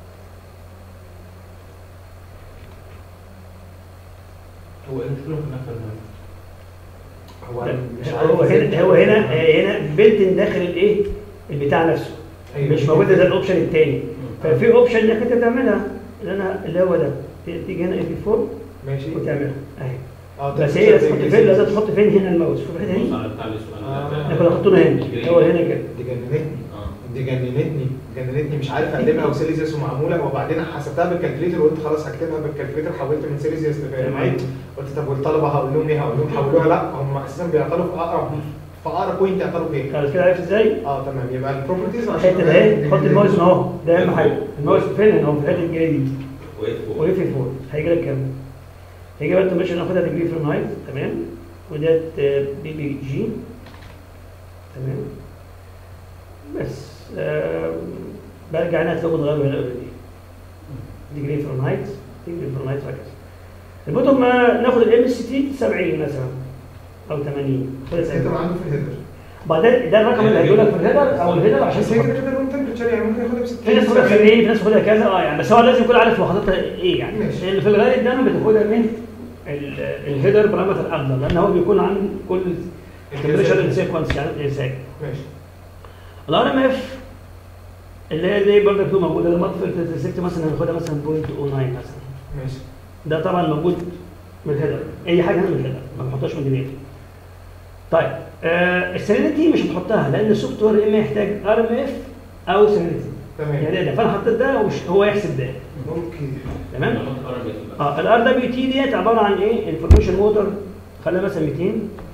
هو ايه المشكله في الاخر ده؟ هو لا، مش عارف هو إزاي هنا هو هنا هنا بيلت داخل الايه؟ البتاع نفسه أيوة. مش موجود ده الاوبشن الثاني ففي اوبشن انك انت تعملها اللي انا اللي هو ده تيجي هنا اي بي 4 ماشي وتعملها اهي اه بس هي لازم تحط فين لازم تحط فين هنا الماوس في الحته بص دي على بتاع السؤال آه. ده. احنا كنا حاطينه هنا هو هنا كده دي جننتني اه دي جننتني جننتني مش عارف اقدمها وسيليزيوس ومعموله وبعدين حسبتها بالكالكليتر وقلت خلاص هكتبها بالكالكليتر حولت من سيليزيوس لفahrenheit قلت طب والطلبه هقول لهم ايه هقول لهم حولوها لا هم اساسا بيعطلوا في اقرب في اقرب بوينت يعطلوا فين خلاص كده عرفت ازاي؟ اه تمام يبقى البروبرتيز الحته ده اهي حط الماوس هنا اهو ده اهم حاجه الماوس فين هنا اهو في الحته الجايه دي وقف فوق واف 4 هيجي لك كام؟ هيجي بقى التوميشن ناخدها ديجري فرنهايت تمام وديت بي بي جي تمام بس آم، برجع هنا هتلاقوا متغير هنا اوريدي ديجري فرنهايت ديجري فرنهايت وهكذا البوتوم ما ناخد الام اس تي 70 مثلا او 80 خدها انت 70 عنده في الهيدر بعدين ده الرقم اللي هيجي لك في الهيدر او الهيدر عشان بس هي تحط. كده كده روم تمبرتشر يعني ممكن ياخدها ب 60 في ناس تاخدها 70 في ناس تاخدها كذا اه يعني بس هو لازم يكون عارف هو حاططها ايه يعني ماشي. اللي في الغالب دايما بتاخدها من ال- الهيدر بارامتر افضل لان هو بيكون عن كل تمبريتشر سيكونس يعني ازاي ماشي الار ام اف اللي هي دي برضه بتكون موجوده لما تطفي السيفت مثلا هناخدها مثلا 0.09 مثلا ماشي ده طبعا موجود من الهيدر اي حاجه هنا من الهيدر ما بنحطهاش من دماغي طيب آه السيرينيتي مش هتحطها لان السوفت وير اما يحتاج ار ام اف او سيرينيتي تمام يعني ده فانا حطيت ده ومش هو يحسب ده اوكي تمام نحط قرار بيت بقى. اه الار دبليو تي ديت عباره عن ايه انفورميشن موتور خليها مثلا 200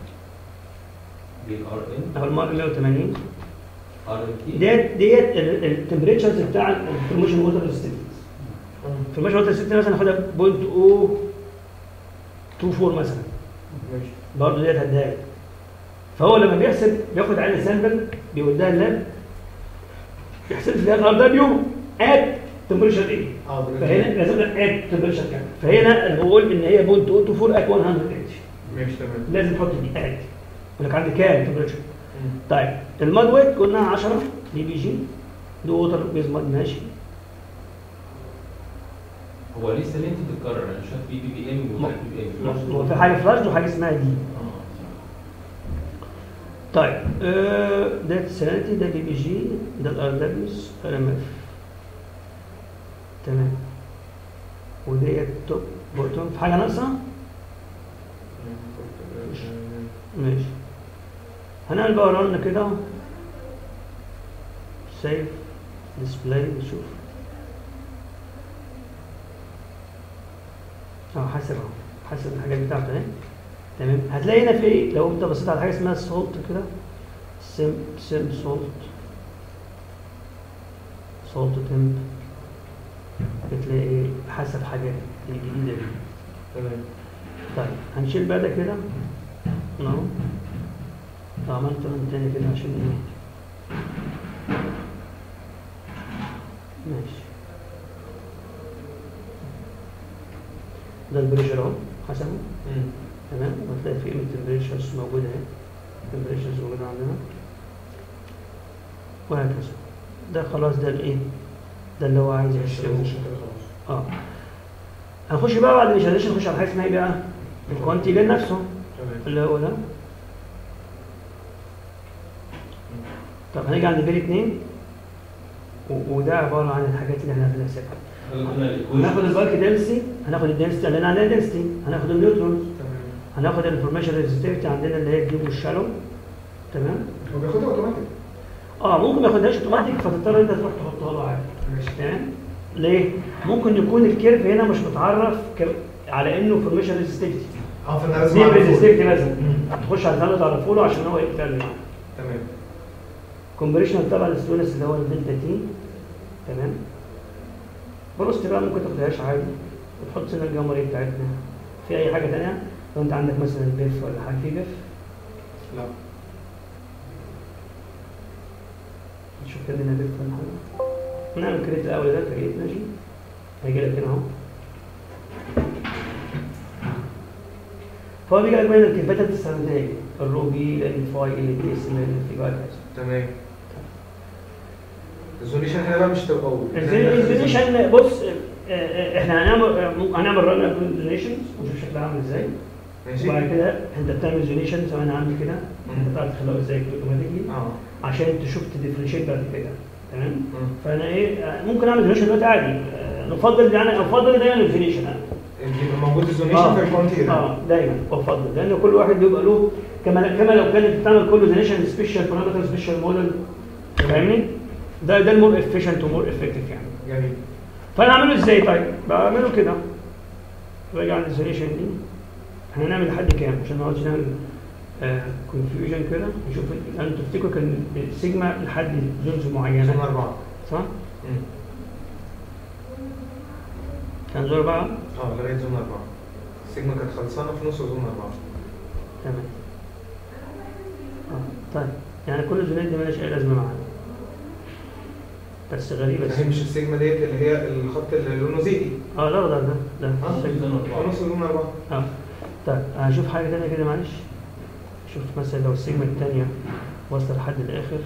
دي ار ان او الم- 180 ار ان تي ديت ديت التمبريتشرز بتاع الانفورميشن موتور ريزيستنس الانفورميشن موتور ريزيستنس مثلا ناخدها 0.024 مثلا ماشي برضه ديت هديها لك. فهو لما بيحسب بياخد عين سامبل بيوديها اللاب يحسب فيها الار دبليو ات تمبريتشر ايه اه فهنا لازم ات تمبريتشر كام فهنا انا بقول ان هي 0.024 ات 100 ماشي تمام لازم تحط دي اد يقول لك عندي كام تمبريتشر طيب الماد ويت قلنا 10 دي بي جي دي ووتر بيز ماد ماشي هو ليه سالنتي بتتكرر انا شايف في بي بي ام ومش بي بي ام هو في حاجه فلاش وحاجه اسمها دي اه طيب آه، ده السنتي ده بي بي جي ده الار دبليوز ار ام اف تمام وديت توب بوتون في حاجه ناقصه ماشي هنعمل بقى رن كده سيف ديسبلاي نشوف اه حاسب اهو حاسب الحاجات بتاعته اهي تمام هتلاقي هنا في ايه لو انت بصيت على حاجه اسمها سولت كده سم سم سولت سولت تمب بتلاقي ايه حسب حاجات الجديده دي تمام طيب هنشيل بقى ده كده اهو عملت رن تاني كده عشان ايه ماشي ده البريشر اهو حسبه تمام وهتلاقي في قيمة البريشرز موجودة اهي البريشرز موجودة عندنا وهكذا ده خلاص ده الايه ده اللي هو عايز يحسبه اه هنخش بقى بعد الفيجواليزيشن نخش على حاجه اسمها ايه بقى؟ الكوانتي جين نفسه تمام اللي هو ده طب هنيجي عند بير اتنين و- وده عباره عن الحاجات اللي احنا بنحسبها هناخد البالك دنسي هناخد الدنسيتي عندنا عندنا دنسيتي هناخد النيوترونز تمام هناخد الانفورميشن ريزستيفيتي عندنا اللي هي الديب والشالو تمام هو بياخدها اوتوماتيك اه ممكن ما ياخدهاش اوتوماتيك فتضطر انت تروح تحطها له عادي ماشي تمام ليه؟ ممكن يكون الكيرف هنا مش متعرف ك... على انه انفورميشن ريزستيفيتي اه فانا لازم ديب أعرفه. ريزستيفيتي مثلا مم. تخش على الفن تعرفه له عشان هو يتكلم معاك تمام كومبريشن طبعا الستونس اللي هو الدلتا تي تمام بروست بقى ممكن تاخدهاش عادي وتحط سنة الجمري بتاعتنا في اي حاجه ثانيه لو انت عندك مثلا بيف ولا حاجه في بيف لا نشوف كده هنا بيف ولا حاجه نعمل كريت الاول ده كريت ماشي هيجي لك هنا اهو فهو بيجي لك بين الكيفات اللي بتستخدمها ايه الروبي الفاي ال دي اس ال في وهكذا تمام الريزوليوشن هنا بقى مش تبقى قوي الريزوليوشن بص آه، آه، احنا هنعمل آه، هنعمل رن ريزوليوشن ونشوف شكلها عامل ازاي ماشي وبعد كده انت بتعمل ريزوليوشن زي ما انا عامل كده انت بتعرف تخلقه ازاي اوتوماتيكلي اه عشان تشوف تديفرنشيت بعد كده تمام مم. فانا ايه آه، ممكن اعمل ريزوليوشن دلوقتي عادي آه، نفضل يعني افضل دايما الريزوليوشن يبقى موجود الزونيشن آه. في الكونتي اه دايما افضل لان كل واحد بيبقى له كما كما لو كانت بتعمل كل ريزوليوشن سبيشال بارامتر سبيشال موديل فاهمني؟ ده ده المور افيشنت ومور افكتيف يعني جميل فانا اعمله ازاي طيب؟ بعمله كده راجع على الريزوليوشن دي احنا هنعمل لحد كام عشان ما نقعدش نعمل كونفيوجن كده نشوف انتوا تفتكروا كان السيجما لحد زونز زون معينه أربعة صح؟ مم. كان زون اربعه اه لغاية زون أربعة السيجما كانت خلصانة في نص زون أربعة تمام اه طيب يعني كل الزونات دي مالهاش اي لازمه معانا بس غريبه بس هي مش السيجما ديت اللي هي الخط اللي لونه زيتي اه لا ده ده ده اه في زون في أربعة. نص زون أربعة اه طيب هشوف حاجه تانية كده معلش شوف مثلا لو السيجما التانية واصله لحد الاخر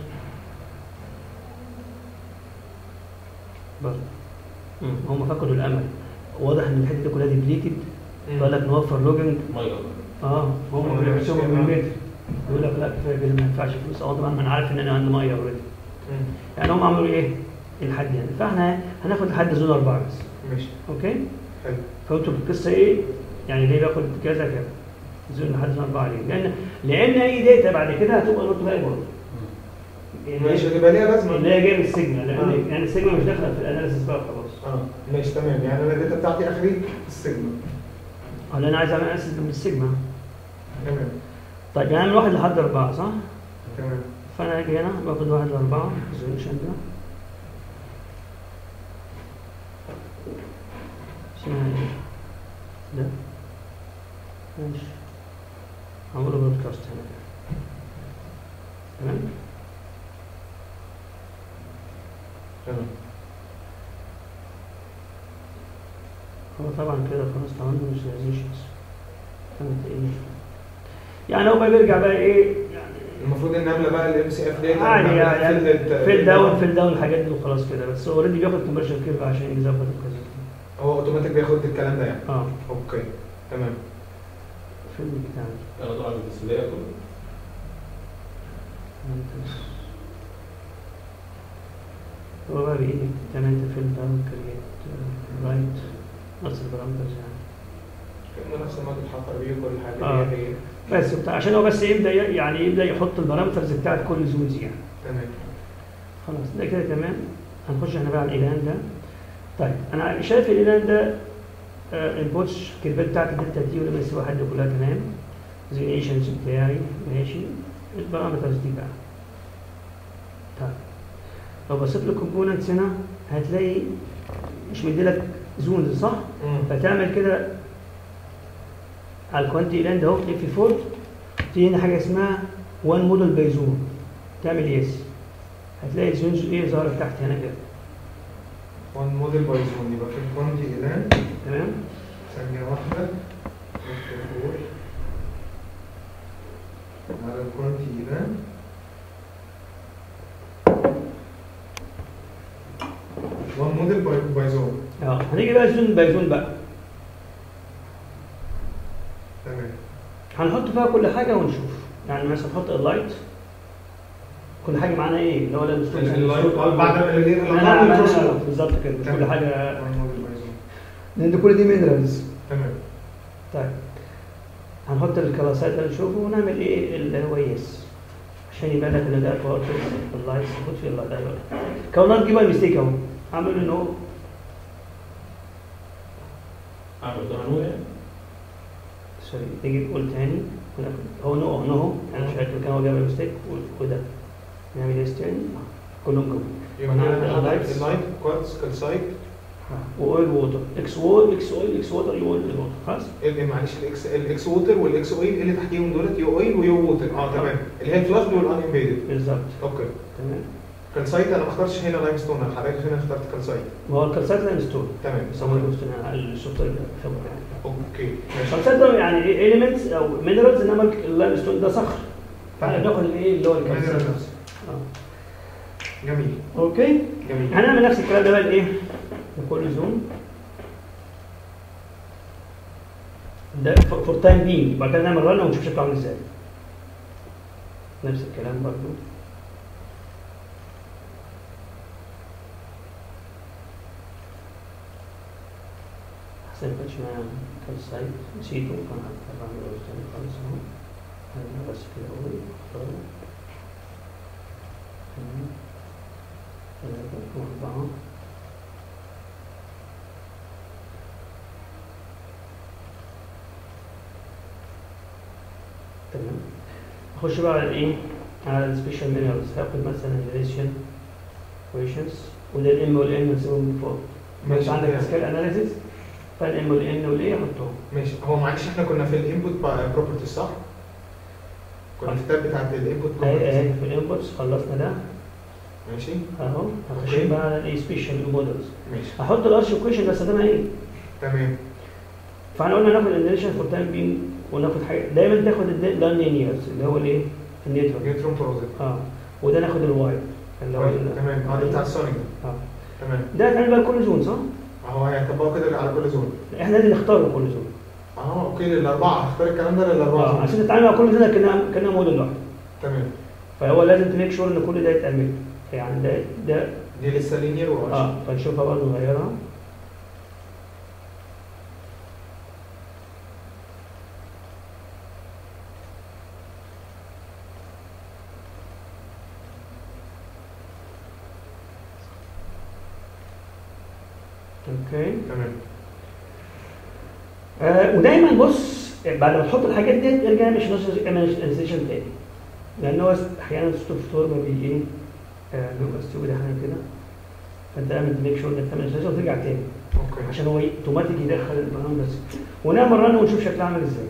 برضه مم، هم فقدوا الامل واضح ان الحته دي كلها ديبليتد قال لك نوفر لوجنج ماي جاد اه هم هم بيحسبوا مش- بالمتر يقول لك لا كفايه كده ما ينفعش فلوس اه طبعا ما انا عارف ان انا عندي ميه اوريدي مم. يعني هم عملوا ايه؟ الحد يعني فاحنا هناخد لحد زون اربعه بس ماشي اوكي؟ حلو فهمتوا القصه ايه؟ يعني ليه باخد كذا كذا زون لحد زون اربعه ليه؟ لان لان اي داتا بعد كده هتبقى نوت فاليبل ماشي هتبقى ليها لازمة اللي هي جايه من السيجما لان آه. يعني السيجما مش داخله في الاناليسيس بقى خلاص اه ماشي تمام يعني أنا الداتا بتاعتي آخري السيجما اه لان انا عايز اعمل اناليسيس من السيجما تمام طيب يعني من واحد لحد اربعه صح؟ تمام فانا هاجي هنا باخد واحد لاربعه ريزوليوشن ده اسمها ايه؟ ده ماشي هعمله برودكاست هنا كده تمام تمام هو طبعا كده خلاص عملنا visualizations فهمت ايه يعني هو بقى بيرجع بقى ايه يعني المفروض ان نملى بقى الام سي اف ديت عادي يعني فيل فيل داون فيل داون الحاجات دي وخلاص كده بس هو اوريدي بياخد كوميرشال كيرف عشان يظبط القصه هو اوتوماتيك بياخد الكلام ده يعني اه اوكي تمام الفيلم بتاعنا انا طبعا بالنسبه لي كله هو بقى بإيدك تعمل انت فيلم داون كريت رايت نفس البارامترز يعني كأنه نفس المادة الحفر بيه كل حاجة آه. هي هي بس بتاع عشان هو بس يبدا ي- يعني يبدا يحط البارامترز بتاعت كل زونز يعني تمام خلاص ده كده تمام هنخش احنا بقى على الاعلان ده طيب انا شايف الاعلان ده البوتش الكيرفات بتاعت الدلتا دي ولما يسيبها حد كلها تمام زينيشنز بتاعي ماشي البارامترز دي بقى طيب لو بصيت للكومبوننتس هنا هتلاقي مش مديلك زونز صح؟ مم. فتعمل كده على الكوانتي الاند اهو تلاقي في فورد في هنا حاجه اسمها وان موديل باي زون تعمل يس هتلاقي الزونز ايه ظهرت تحت هنا كده وان موديل باي زون يبقى في الكوانتي الان تمام ثانية واحدة فور على الكوانتي الان وان موديل باي باي زون اه هنيجي بقى زون باي زون بقى تمام هنحط فيها كل حاجه ونشوف يعني مثلا نحط اللايت كل حاجه معانا ايه اللي هو اللايت بعد ما اللي انا عملنا بالظبط كده مش كل حاجه وان موديل باي زون لان كل دي مينرالز تمام طيب هنحط الكلاسات اللي نشوفه ونعمل ايه اللي هو يس عشان يبان لك ان ده بارت اللايت المفروض في اللايت ايوه كونات دي بقى ميستيك اهو عامل انه اعمل ده نوع يعني سوري نيجي نقول تاني هو نو نو يعني مش عارف كان هو جاب ميستيك وده نعمل يس تاني كلهم كده يبقى نعمل كده اللايت. اللايت كوارتز كالسايت واويل ووتر اكس وول اكس اويل اكس ووتر يو اويل ووتر خلاص ال- معلش الاكس الاكس ووتر والاكس اويل اللي تحتيهم دولت يو اويل ويو ووتر اه تمام اللي هي الفلاش والان امبيدد بالظبط اوكي تمام كالسايت انا ما اخترتش هنا لايم ستون انا حضرتك هنا اخترت كالسايت ما هو الكالسايت لايم ستون تمام بيسموه لايم ستون يعني السوفت وير خبره يعني اوكي ماشي الكالسايت ده يعني ايه اليمنتس او مينرالز انما اللايم ستون ده صخر فاحنا بناخد الايه اللي هو الكالسايت المينرال نفسه آه. جميل اوكي جميل هنعمل نفس الكلام ده بقى الايه لكل زون ده فور تايم بينج بعد كده نعمل رن ونشوف شكله عامل ازاي نفس الكلام برضو احسن ما كانش معايا كان سايت نسيته فانا هعمل له تاني خالص اهو هعمل بس كده اهو اختاره تمام ثلاثة وأربعة تمام اخش بقى على الايه على السبيشال مينرالز هاخد مثلا الريشن كويشنز وده الام والان نسيبهم فوق مش ماشي عندك كده. سكيل اناليسيس فالام والان والايه احطهم ماشي هو معلش احنا كنا في الانبوت بروبرتيز صح؟ كنا في التاب بتاعت الانبوت اهي بروبرتيز اهي في الانبوتس خلصنا ده ماشي اهو هخش أوكي. بقى على الايه سبيشال مودلز ماشي احط الارش كويشن بس ده ايه تمام فاحنا قلنا ناخد الانيشن فور تايم بينج وناخد حاجه دايما تاخد اللاين لينيرز اللي هو الايه النيتورك نيوترون بروزيت اه وده ناخد الواير اللي هو ال- تمام اه ده بتاع السونيك ده اه تمام ده هتعمل بقى كل زون صح؟ اهو هيطبقوا كده على كل زون احنا لازم نختار كل زون اه اوكي للاربعه هختار الكلام ده للاربعه اه زون. عشان تتعامل مع كل زون كانها كانها موديل واحد تمام فهو لازم تميك شور ان كل ده يتعمل يعني ده ده دي لسه لينير وعشرة اه فنشوفها برضه نغيرها اوكي تمام آه ودايما بص بعد ما تحط الحاجات دي ارجع مش انستيشن تاني لان هو احيانا السوفت وير ما بي ايه آه، بيبقى ستيوبد احيانا كده فانت اعمل تميك شور انك تعمل انستيشن وترجع تاني اوكي عشان هو اوتوماتيك يدخل البرامج بس ونعمل رن ونشوف شكلها عامل ازاي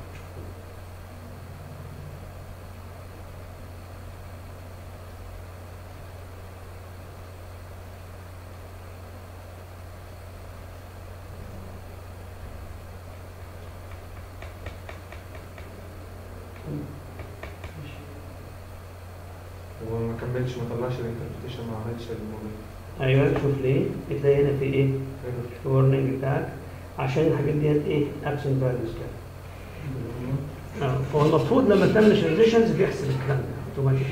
هو ما كملش ما طلعش الانتربريتيشن ما عملش الموديل ايوه شوف ليه بتلاقي هنا في ايه الورنينج بتاعك عشان الحاجات ديت ايه ابسنت فاليوز كده اه فهو المفروض لما تعمل ترانزيشنز بيحسب الكلام ده اوتوماتيك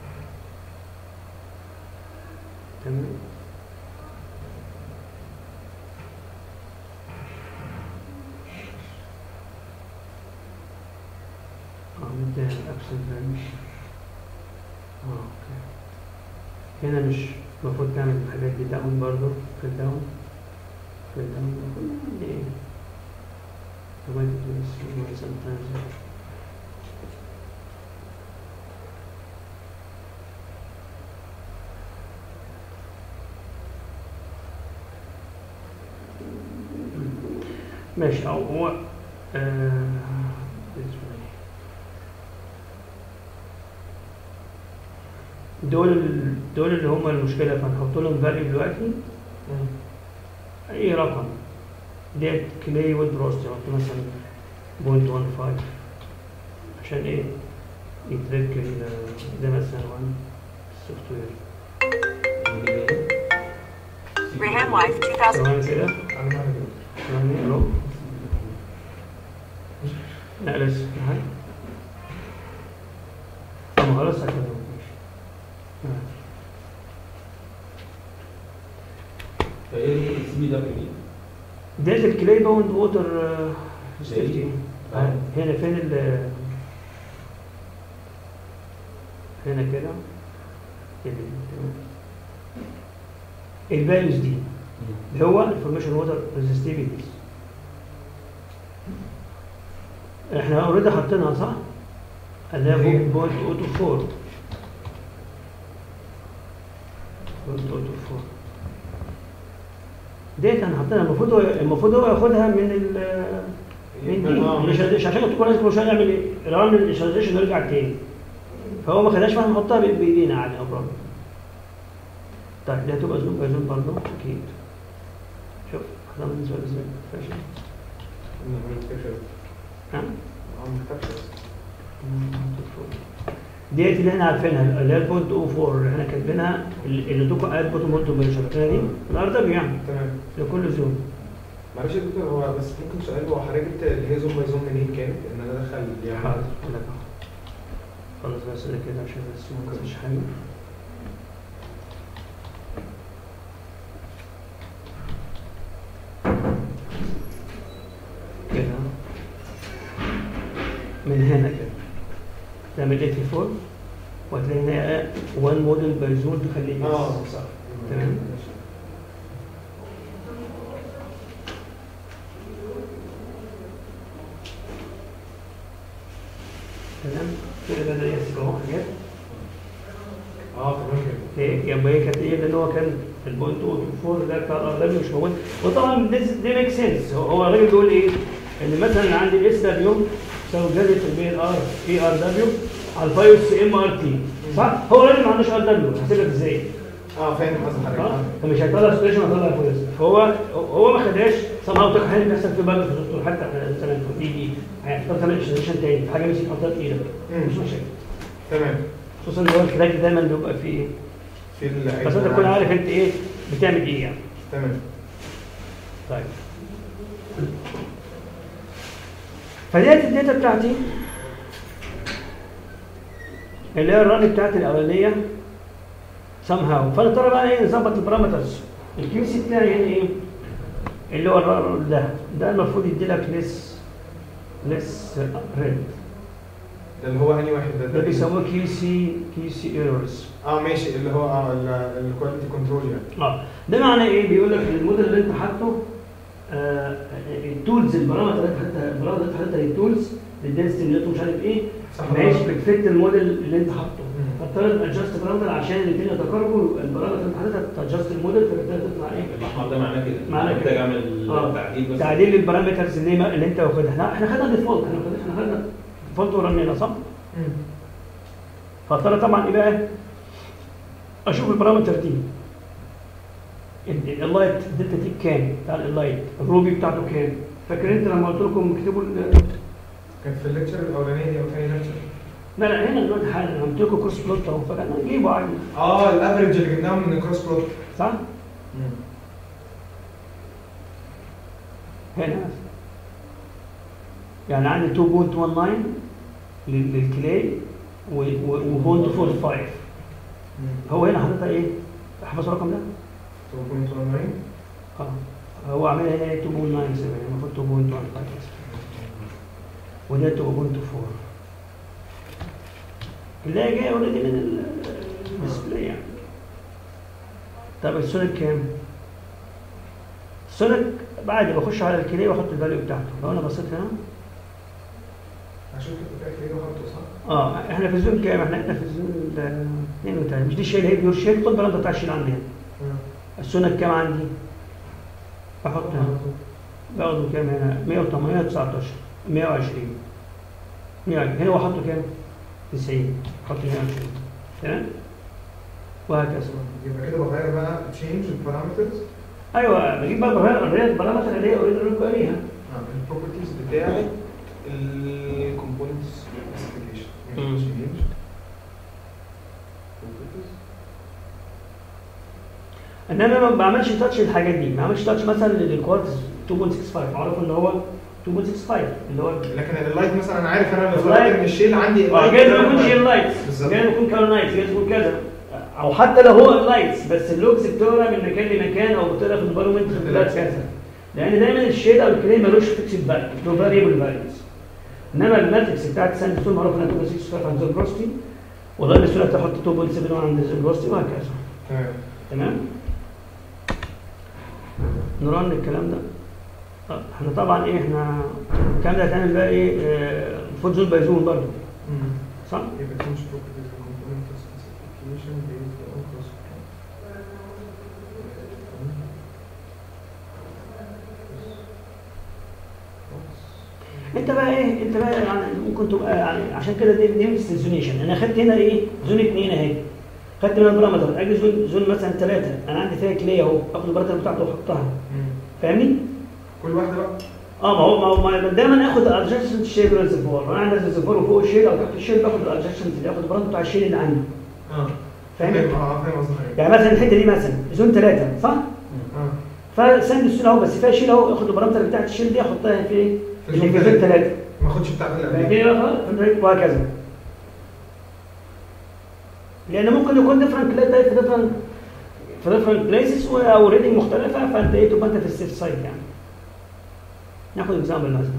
تمام اه مديها الابسنت فاليوز اه اوكي هنا مش المفروض تعمل الحاجات دي داون برضه في الداون في الداون المفروض ايه automatically this sometimes ماشي او هو آه، دول دول اللي هم المشكله فنحط لهم فاليو دلوقتي اي رقم ديت كلاي والبروست يعني مثلا 0.15 عشان ايه يترك ال- ده مثلا 1 السوفت وير Rehan Wife 2000. تمام كده انا ما عندي ثواني الو لا لسه هاي طب خلاص هكلمك ماشي. فايه السي بي دبليو دي؟ ديت الكلاي باوند ووتر سيفتي آه. هنا فين ال هنا كده كده تمام. الفاليوز دي اللي هو الفورميشن ووتر ريزستيفيتي احنا اوريدي حاطينها صح؟ اللي هي فين؟ بوينت اوتو فور بوينت اوتو فور ديت احنا حاطينها المفروض هو المفروض هو ياخدها من ال من دي آه، مش مش عشان تكون لازم كل شويه يعمل ايه؟ ران الانشاليزيشن ويرجع تاني فهو ما خدهاش فاحنا نحطها بإ- بايدينا عادي او برامج طيب دي هتبقى زوم باي زوم برضه اكيد شوف ده بالنسبه لي ازاي فاشل ها ديت اللي احنا عارفينها اللي هي البوينت او 4 اللي احنا كاتبينها اللي اللي ادوكم قاعد بوتو مونتو ميجر دي الار دبليو يعني تمام لكل زون معلش يا دكتور هو بس ممكن سؤال هو حضرتك جبت اللي هي زوم باي زوم منين كانت ان انا ادخل يعني حاضر أقول لك أهو. خلاص بس ده كده عشان بس ما انساش حاجه كده من هنا كده تعمل 84 وهتلاقي هنا 1 موديل باي زون تخليه اه صح تمام. تمام كده بدأ يمسك اهو حاجات اه تمام كده هي لما هي كانت ايه لان هو كان البوينت 4 ده بتاع الار دبليو مش موجود وطبعا دي ميك سنس هو الراجل بيقول ايه؟ ان مثلا عندي الاس دبليو تساوي جذر تربيع الار اي ار دبليو على الفايوس ام ار تي صح؟ هو الراجل ما عندوش ار دبليو هحسب لك ازاي؟ اه فاهم قصد حضرتك اه آه. فمش هيطلع سبيشن هيطلع فويس فهو هو ما خدهاش صنعه وتك حاجه بيحصل في بالك في الدكتور حتى احنا مثلا في تيجي هتختار تعمل اشتريشن تاني في حاجه مش تحطها في ايدك مم. مش مشاكل تمام خصوصا ان هو الكراك دايما بيبقى فيه ايه في ال بس انت تكون عارف انت ايه بتعمل ايه يعني تمام طيب فديت الداتا بتاعتي اللي هي الران بتاعتي الاولانيه سام هاو فانا ترى بقى ايه نظبط البارامترز الكيو سي بتاعي هنا ايه اللي هو الران ده ده المفروض يدي لك ليس ليس ريد ده اللي هو انهي واحد ده ده بيسموه كيو سي كيو سي ايرورز اه ماشي اللي هو اه الكواليتي كنترول يعني اه ده معناه ايه بيقول لك الموديل اللي انت حاطه آه التولز البرامج اللي انت حاططها البرامج اللي انت حاططها للتولز للدنسيتي اللي مش عارف ايه صح ماشي بتفت الموديل اللي انت حاطه مم. فاضطريت ادجست بارامتر عشان الاثنين يتقاربوا البرامج اللي انت حاططها تادجست الموديل فبالتالي تطلع ايه الاحمر ده معناه كده معناه محتاج كده. اعمل آه. تعديل بس تعديل للبارامترز اللي, ما اللي انت واخدها احنا احنا خدنا ديفولت احنا خدنا احنا خدنا ديفولت ورنينا صح؟ مم. فاضطر طبعا ايه بقى اشوف البارامتر دي ال- اللايت الدلتا دي بكام بتاع اللايت الروبي بتاعته كام فاكر انت لما قلت لكم اكتبوا ال- كان في الليكتشر الاولانيه دي او ثاني ليكتشر لا لا هنا دلوقتي حالا لما قلت لكم كروس بلوت اهو فكان نجيبه عادي اه الافرج اللي جبناه من الكروس بلوت صح؟ هنا مثلا يعني عندي 2.19 لل- للكلاي و 0.45 هو هنا حاططها ايه؟ احفظ الرقم ده؟ 2.19 اه هو عاملها هنا 2.97 المفروض 2.15 وده 2.4 اللي هي جايه اوريدي من ال- الديسبلاي يعني طب السونيك كام؟ السونيك بعد بخش على الكلي واحط الفاليو بتاعته لو انا بصيت هنا عشان كده كده حاطه صح؟ اه احنا في الزون كام؟ احنا احنا في الزون ال 32 مش دي الشيل هي بيور شيل خد بالك بتاع الشيل عندي هنا السونيك كام عندي؟ بحط هنا باخده كام هنا 108 19 120 120 هنا هو حاطه كام 90 حط 120 تمام وهكذا يبقى كده بغير بقى تشينج البارامترز ايوه بجيب بقى بغير الرياض البارامتر اللي هي اوريدي لكم عليها البروبرتيز بتاعت الكومبوننتس سبيسيفيكيشن مم. تشينج properties انما ما بعملش تاتش للحاجات دي ما بعملش تاتش مثلا للكوارتز 2.65 معروف ان هو 2.65 اللي هو لكن اللايت مثلا انا عارف انا اللايت- افترضت ان الشيل عندي اه جايز ما يكونش اللايتس بالظبط. جايز يكون كارنايتس جايز يكون كذا او حتى لو هو اللايتس بس اللوكس بتقرا من مكان لمكان او بتقرا في الانفيرمنت في البلاد كذا لان دايما الشيد او الكريم ملوش فيكسد فاليو له فاريبل فاليوز انما الماتريكس بتاعت ساند ستون معروف انها 2.65 عند البروستي والله السهوله تحط 2.71 عند البروستي وهكذا تمام تمام نرن الكلام ده طب احنا طبعا ايه احنا الكلام ده هتعمل بقى ايه آه، فود زون باي زون برضه صح؟ يبقى change properties of component specification based on cross انت بقى ايه انت بقى يعني ممكن تبقى يعني عشان كده دي دي الزونيشن انا خدت هنا ايه زون اثنين اهي خدت من البارامتر اجي زون زون مثلا ثلاثه انا عندي فيها كليه اهو اخد البارامتر بتاعته واحطها فاهمني؟ كل واحده بقى اه ما هو ما هو ما دايما اخد الادجستنت شيب ريزرفوار وانا عندي ريزرفوار وفوق الشيل او تحت الشيل باخد الادجستنت اللي اخد البارامتر بتاع الشيل اللي عندي اه فاهم؟ اه فاهم قصدك ايه يعني مثلا الحته دي مثلا زون ثلاثه صح؟ اه فسند السول اهو بس فيها شيل اهو اخد البارامتر بتاعت الشيل دي احطها في ايه؟ في اللي زون في زون تلاتة. ثلاثه ما اخدش بتاعت اللي قبلها فاهمني بقى خلاص؟ وهكذا لان ممكن يكون ديفرنت كلاس في ديفرنت في ديفرنت بليسز او ريتنج مختلفه فانت ايه تبقى انت في السيف سايد يعني ناخد اكزامبل مثلا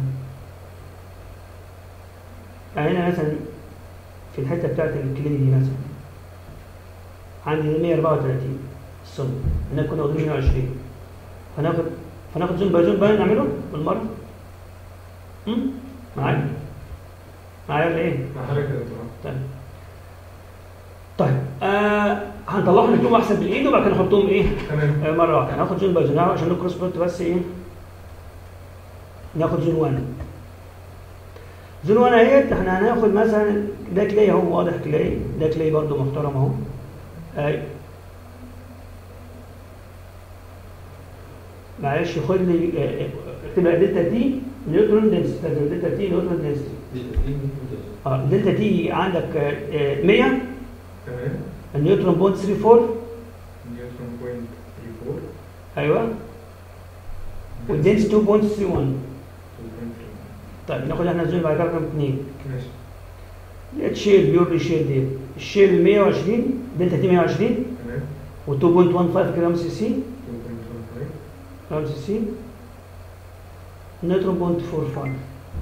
يعني هنا مثلا في الحته بتاعت الكليني دي مثلا عندي 134 الصم هنا كنا واخدين 120 فناخد فناخد زون باي زون بقى نعمله بالمره امم معايا معايا ولا ايه؟ مع حضرتك يا دكتور طيب طيب آه هنطلعهم نكتبهم احسن بالايد وبعد كده نحطهم ايه تمام آه مره واحده هناخد زون باي زون عشان نكروس بوت بس ايه ناخد زون 1 زون 1 اهيت احنا هناخد مثلا ده كلاي اهو واضح كلاي ده كلاي برضو محترم اهو اي معلش خد لي آه، آه، تبقى دلتا تي نيوترون دنسيتي دلتا تي نيوترون دنسيتي دي دي ممكن اه دلتا تي عندك آه، آه، 100 تمام النيوترون بوينت 34 نيوترون بوينت 34 ايوه والدنس 2.31 2.3. طيب ناخد احنا زون بعد كده رقم 2 ماشي الشيل بيور شيل دي الشيل 120 دلتا تي 120 تمام و2.15 جرام سي سي 2.15 جرام سي سي نيوترون بوينت 45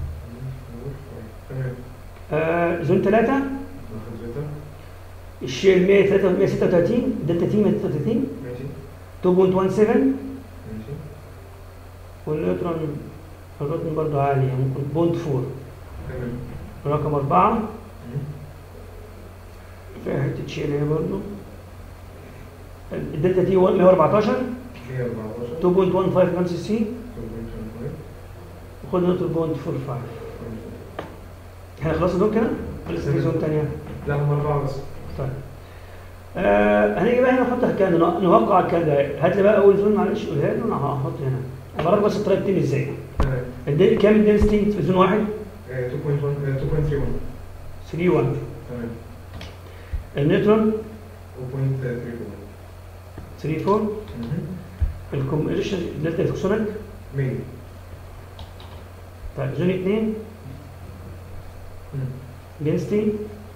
تمام آه زون 3 ناخد زيتا الشيل 136 دلتا تي 136 ماشي 2.17 ماشي والنيوترون الروتين برضه عالي يعني ممكن بوينت 4 تمام رقم 4 مم. فيها حته شيل هي برضه الدلتا تي 114 114 2.15 جرام سي سي 2.15 وخد نقطة بوينت 45 احنا خلصنا دول كده؟ ولا لسه في زون تانية؟ لا هم أربعة بس طيب آه هنيجي بقى هنا نحط الكلام ده نوقع الكلام ده هات لي بقى اول زون معلش قولها لي وانا هحط هنا ابقى بس الطريقه بتتم ازاي تمام الدي- كام الدنسيتي في زون واحد؟ آه، 2.1 آه، 2.31 3 1 تمام النيوترون 2.34 3 4 الكومبريشن دلتا توكسونيك 100 طيب زون 2 دنسيتي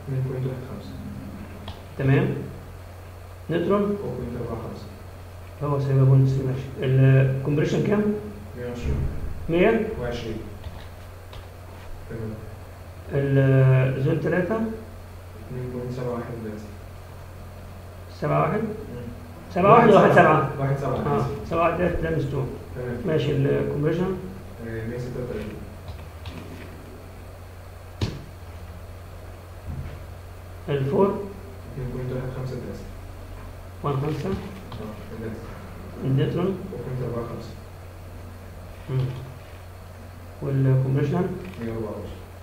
2.15 تمام نيوترون 4.45 هو سايبها بوينت 3 ماشي الكومبريشن كام؟ 120 100 و20 تمام الزون 3 2.71 دلوقتي 7 1 7 1 ولا 1 7 واحد سبعة اه 7 1 ده ده مستوى تمام ماشي الكومبريشن آه، 136 الفور 2.15 دلوقتي 1 5 اه دلوقتي النيوترون 4.45 والكومبريشن 114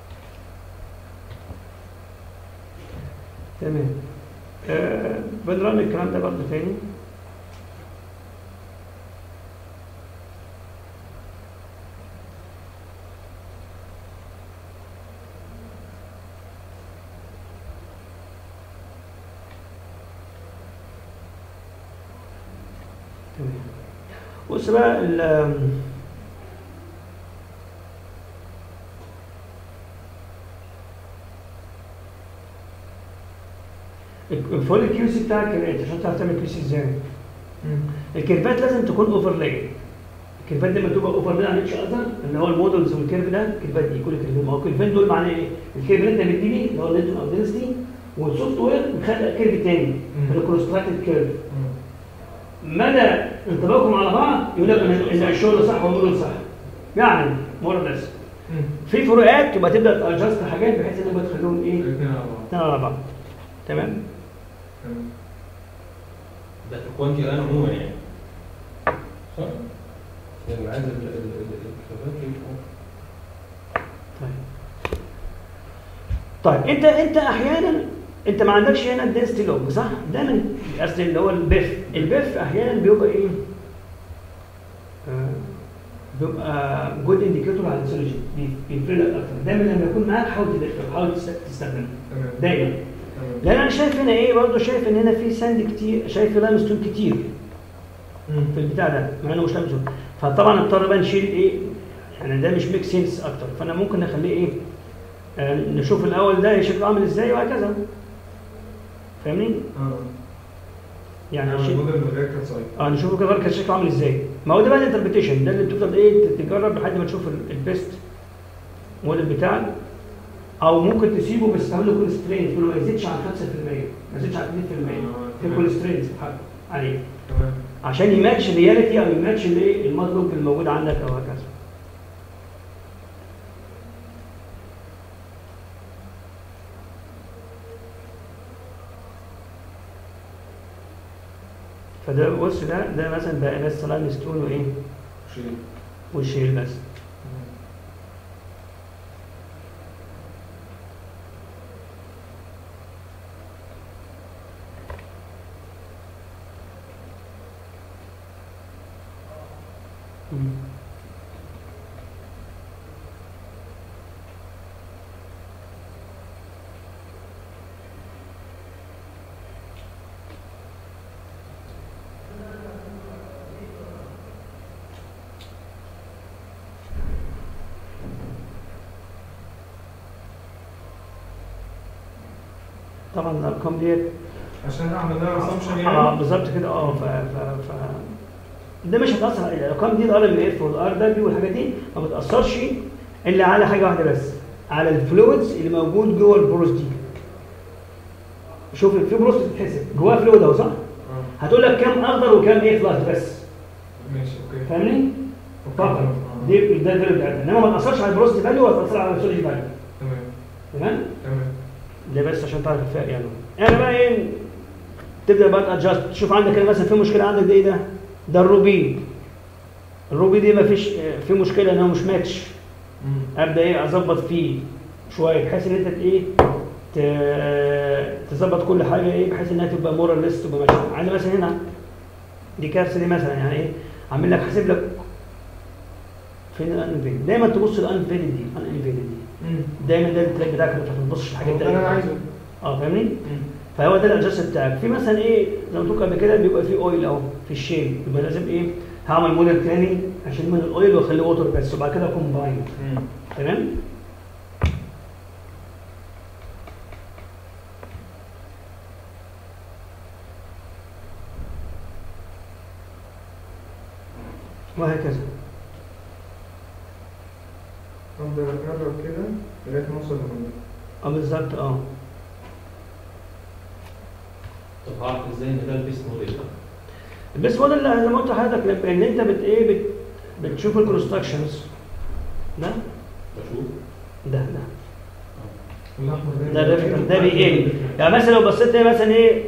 تمام آه بنرن الكلام ده برضه تاني تمام بص بقى ال الفول كيو سي بتاعك كان عشان تعرف تعمل كيو سي ازاي الكيرفات لازم تكون اوفرلاي الكيرفات دي مكتوبه اوفرلاي عن اتش اذر اللي هو المودلز والكيرف ده الكيرفات دي كل كيرفين ما هو الكيرفين دول معناه ايه؟ الكيرف اللي انت مديني اللي هو الليتون او دينستي والسوفت وير مخلق كيرف تاني الكونستراكتد كيرف مدى انطباقهم على بعض يقول لك ان إن الشغل صح والموديل صح يعني مور ليس في فروقات تبقى تبدا تادجست حاجات بحيث انك تخليهم ايه؟ الاثنين على بعض اثنين على بعض تمام؟ تمام ده في الكوانتي الان عموما يعني صح؟ يعني عايز ال- ال- ال- الكتابات يبقوا طيب انت انت احيانا انت ما عندكش هنا الدنسيتي لوج صح؟ دايما قصدي اللي هو البيف البيف احيانا بيبقى ايه؟ آه، بيبقى جود انديكيتور على السولوجي بيفرق لك اكتر دايما لما يكون معاك حاول تدخله حاول تست- تستخدمه تمام دايما تمام لان انا شايف هنا ايه برضه شايف ان هنا في ساند كتير شايف في لايمستون كتير مم. في البتاع ده مع انه مش لايمستون فطبعا اضطر بقى نشيل ايه يعني ده مش ميك سنس اكتر فانا ممكن نخليه ايه آه نشوف الاول ده شكله عامل ازاي وهكذا فاهمني اه يعني يعني شيء الموديل من غير كالسايت اه نشوفه كده كان شكله عامل ازاي ما هو ده بقى الانتربريتيشن ده اللي بتفضل ايه تجرب لحد ما تشوف ال- البيست موديل بتاعك او ممكن تسيبه بس تعمل له كونسترينت ما يزيدش عن 5% ما يزيدش عن 2% في تمام. كونسترينت عليه تمام عشان يماتش الرياليتي او يماتش الايه المطلوب الموجود عندك او هكذا فده بص ده ده مثلا بقى بس لايم ستون وايه شيء والشيل بس مم. طبعا الارقام ديت عشان اعمل لها اسامبشن اه يعني بالظبط كده اه ف ف ف ده مش هتاثر على الارقام دي الار ام اف والار دبليو والحاجات دي ما بتاثرش الا على حاجه واحده بس على الفلويدز اللي موجود جوه البروس دي شوف في بروس بتتحسب جواه فلويد اهو صح؟ اه هتقول لك كام اخضر وكام ايه فلاش بس ماشي اوكي فاهمني؟ فقط آه. دي ده الفاليو بتاعتها انما ما تاثرش على البروس فاليو ولا تاثر على السوليد فاليو تمام تمام؟ تمام ده بس عشان تعرف الفرق يعني انا بقى ايه تبدا بقى تادجست تشوف عندك هنا مثلا في مشكله عندك ده ايه ده ده الروبي الروبي دي ما فيش في مشكله ان هو مش ماتش مم. ابدا ايه اظبط فيه شويه بحيث ان انت ايه ت- تظبط كل حاجه ايه بحيث انها تبقى مورال ليست تبقى ماشيه عندي مثلا هنا دي كارثه دي مثلا يعني ايه عامل لك حاسب لك فين الانفيد دايما تبص الانفيد دي الانفيد دي مم. دايما ده التراك بتاعك ما تبصش الحاجات هو ده اللي انا عايزه اه فاهمني؟ مم. فهو ده الادجست بتاعك في مثلا ايه زي ما قلت قبل كده بيبقى في اويل اهو في الشيل يبقى لازم ايه هعمل موديل تاني عشان من الاويل واخليه ووتر بس وبعد كده كومباين مم. تمام وهكذا افضل اقرب كده لغايه ما اوصل للمنطقه اه بالظبط اه طب هعرف ازاي ان ده البيست موديل ده؟ بس هو ده اللي زي ما قلت لحضرتك لما- ان انت بت ايه بت بتشوف الكونستراكشنز ده بشوف ده ده الاحمر ده الريفرنس ده بيقل يعني مثلا لو بصيت هنا مثلا ايه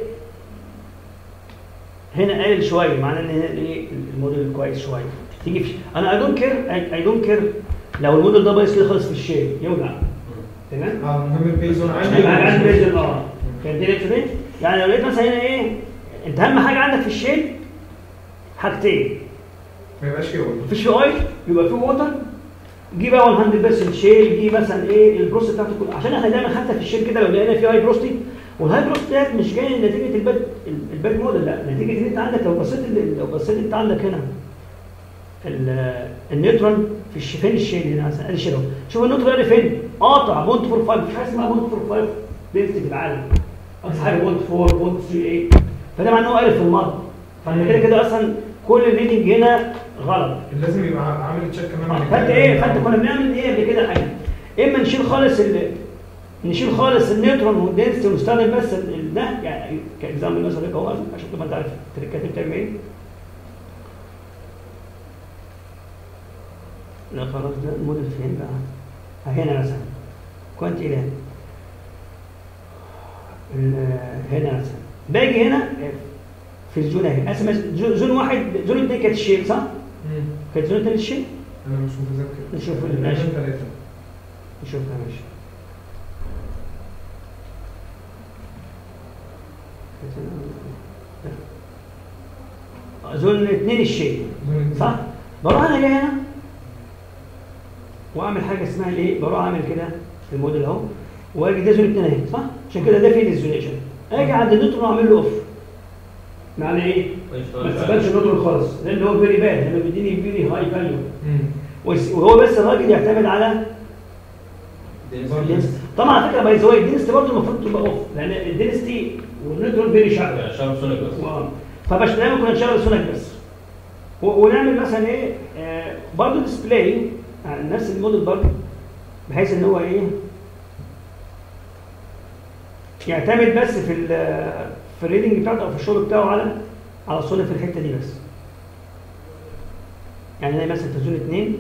هنا قلل شويه معناه ان هنا ايه الموديل كويس شويه تيجي في انا اي دونت كير اي دونت كير لو الموديل ده بايظ كده خالص في الشيء يوجع تمام اه المهم البيزون عندي يبقى عندي بيزل اه فهمتني الفكره يعني لو لقيت مثلا هنا ايه انت اهم حاجه عندك في الشيل حاجتين ما يبقاش فيه اويل مفيش فيه اويل يبقى فيه ووتر جي بقى 100% شيل جي مثلا ايه البروست بتاعته كلها عشان احنا دايما حتى في الشيل كده لو لقينا فيه هاي بروستي والهاي بروست ديت مش جاي نتيجه الباد الباد موديل لا نتيجه ان انت عندك لو بصيت ال- لو بصيت انت عندك هنا ال- النيوترال في الش- فين الشيل هنا مثلا ادي الشيل اهو شوف النيوترال هنا فين قاطع بونت 45 مفيش حاجه اسمها بونت 45 دنسيتي في العالم اقصى حاجه بونت 4 بونت 38 فده معناه انه قالب في المض فانت كده كده اصلا كل الريدنج هنا غلط لازم يبقى عامل تشيك كمان على فانت كده. ايه فانت كنا بنعمل ايه قبل كده حاجه اما نشيل خالص ال... نشيل خالص النيوترون والدنسيتي ونستخدم بس ال- ال- ده يعني كاكزامبل مثلا هيك اهو عشان تبقى انت عارف التركات بتعمل ايه لا خلاص ده الموديل فين بقى ها هنا مثلا كنت الى ال- هنا مثلا باجي هنا في الزون اهي اسمها زون زون واحد زون اتنين كانت الشيل صح؟ مم. كانت زون اتنين الشيل انا مش متذكر نشوف تقريباً ماشي. ثلاثة نشوفها ماشي زون اتنين الشيء صح؟ بروح انا جاي هنا واعمل حاجه اسمها الايه؟ بروح اعمل كده في الموديل اهو واجي ده زون اتنين اهي صح؟ عشان كده ده فيه الزونيشن اجي عند النيوترون واعمل له اوف معنى ايه؟ ما تستقبلش النيوترون خالص لان هو فيري باد لما بيديني فيري هاي فاليو وهو بس الراجل يعتمد على الدنسيتي طبعا على فكره باي ذا واي الدنسيتي برضه المفروض تبقى اوف لان الدنسيتي والنيوترون فيري شارب شرب سونيك بس واو. فباش دايما كنا نشغل سونيك بس و- ونعمل مثلا ايه آه برضه ديسبلاي على نفس الموديل برضه بحيث ان هو ايه يعتمد بس في ال في الريدنج بتاعته او في الشغل بتاعه على على السونيك في الحته دي بس يعني انا مثلا في زون 2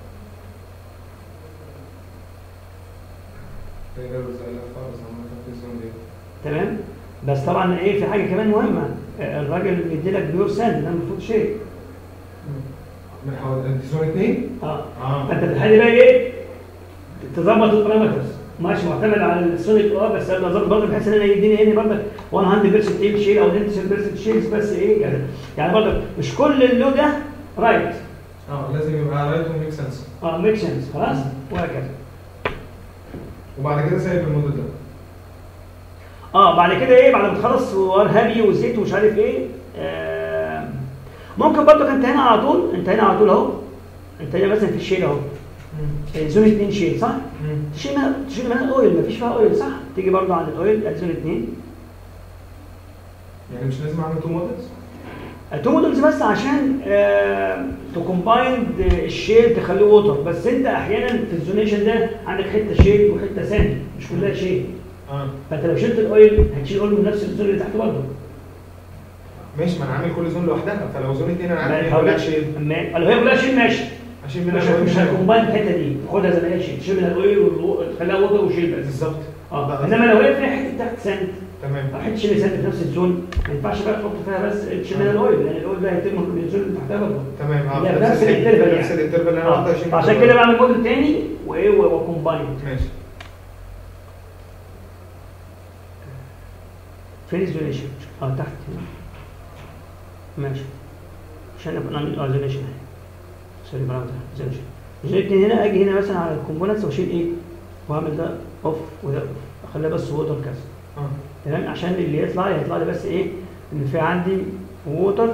تمام بس طبعا ايه في حاجه كمان مهمه آه، الراجل بيديلك بيور ساند ده المفروض شيء من حوالي زون اثنين؟ اه اه فانت بتحل بقى ايه تظبط البارامترز ماشي معتمد على السونيك اه بس انا ظبط برضه بحيث ان انا يديني هنا برضه 100% ايه شيل او 90% شيلز بس ايه يعني يعني برضه مش كل اللو ده رايت اه لازم يبقى رايت وميك سنس اه ميك سنس خلاص وهكذا وبعد كده سايب الموديل ده اه بعد كده ايه بعد ما تخلص هابي وزيت ومش عارف ايه آه ممكن برضه انت هنا على طول انت هنا على طول اهو انت هنا مثلا في الشيل اهو آه، زون 2 شيل صح؟ تشيل منها تشيل منها الاويل مفيش فيها اويل صح؟ تيجي برضه عند الاويل ادي زون 2 يعني مش لازم اعمل تو موديلز؟ تو مودلز بس عشان تكومبايند الشيل تخليه ووتر بس انت احيانا في الزونيشن ده عندك حته شيل وحته ساند مش كلها شيل اه فانت لو شلت الاويل هتشيل اويل من نفس الزون اللي تحت برضه ماشي ما انا عامل كل زون لوحدها فلو زون اثنين انا عامل ما ايه يحاولش- كلها شيل ما- لو هي كلها شيل ماشي اشيل مش منها مش شوية. هتكومباين الحته دي تاخدها زي ما هي شيل تشيل منها الاويل وتخليها ووتر وشيل بس بالظبط اه بقى. انما لو هي فيها حته تحت ساند تمام او حته شيل ساند في نفس الزون ما ينفعش بقى تحط فيها بس تشيل منها الاويل لان الاويل ده هيتم من الزون اللي تحتها برضه تمام اه لا، نفس بنفس الحتة، الانترفال نفس يعني. الانترفال اللي انا اه قلت اشيل فعشان كده بعمل موديل تاني وايه وكومباين ماشي فين الزونيشن؟ اه تحت هنا ماشي عشان نبقى نعمل اه زونيشن اهي سوري براوزر زونيشن جبت هنا اجي هنا مثلا على الكومبوننتس واشيل ايه؟ واعمل ده اوف وده اوف اخليها بس ووتر كذا اه تمام عشان اللي يطلع يطلع لي بس ايه؟ ان في عندي ووتر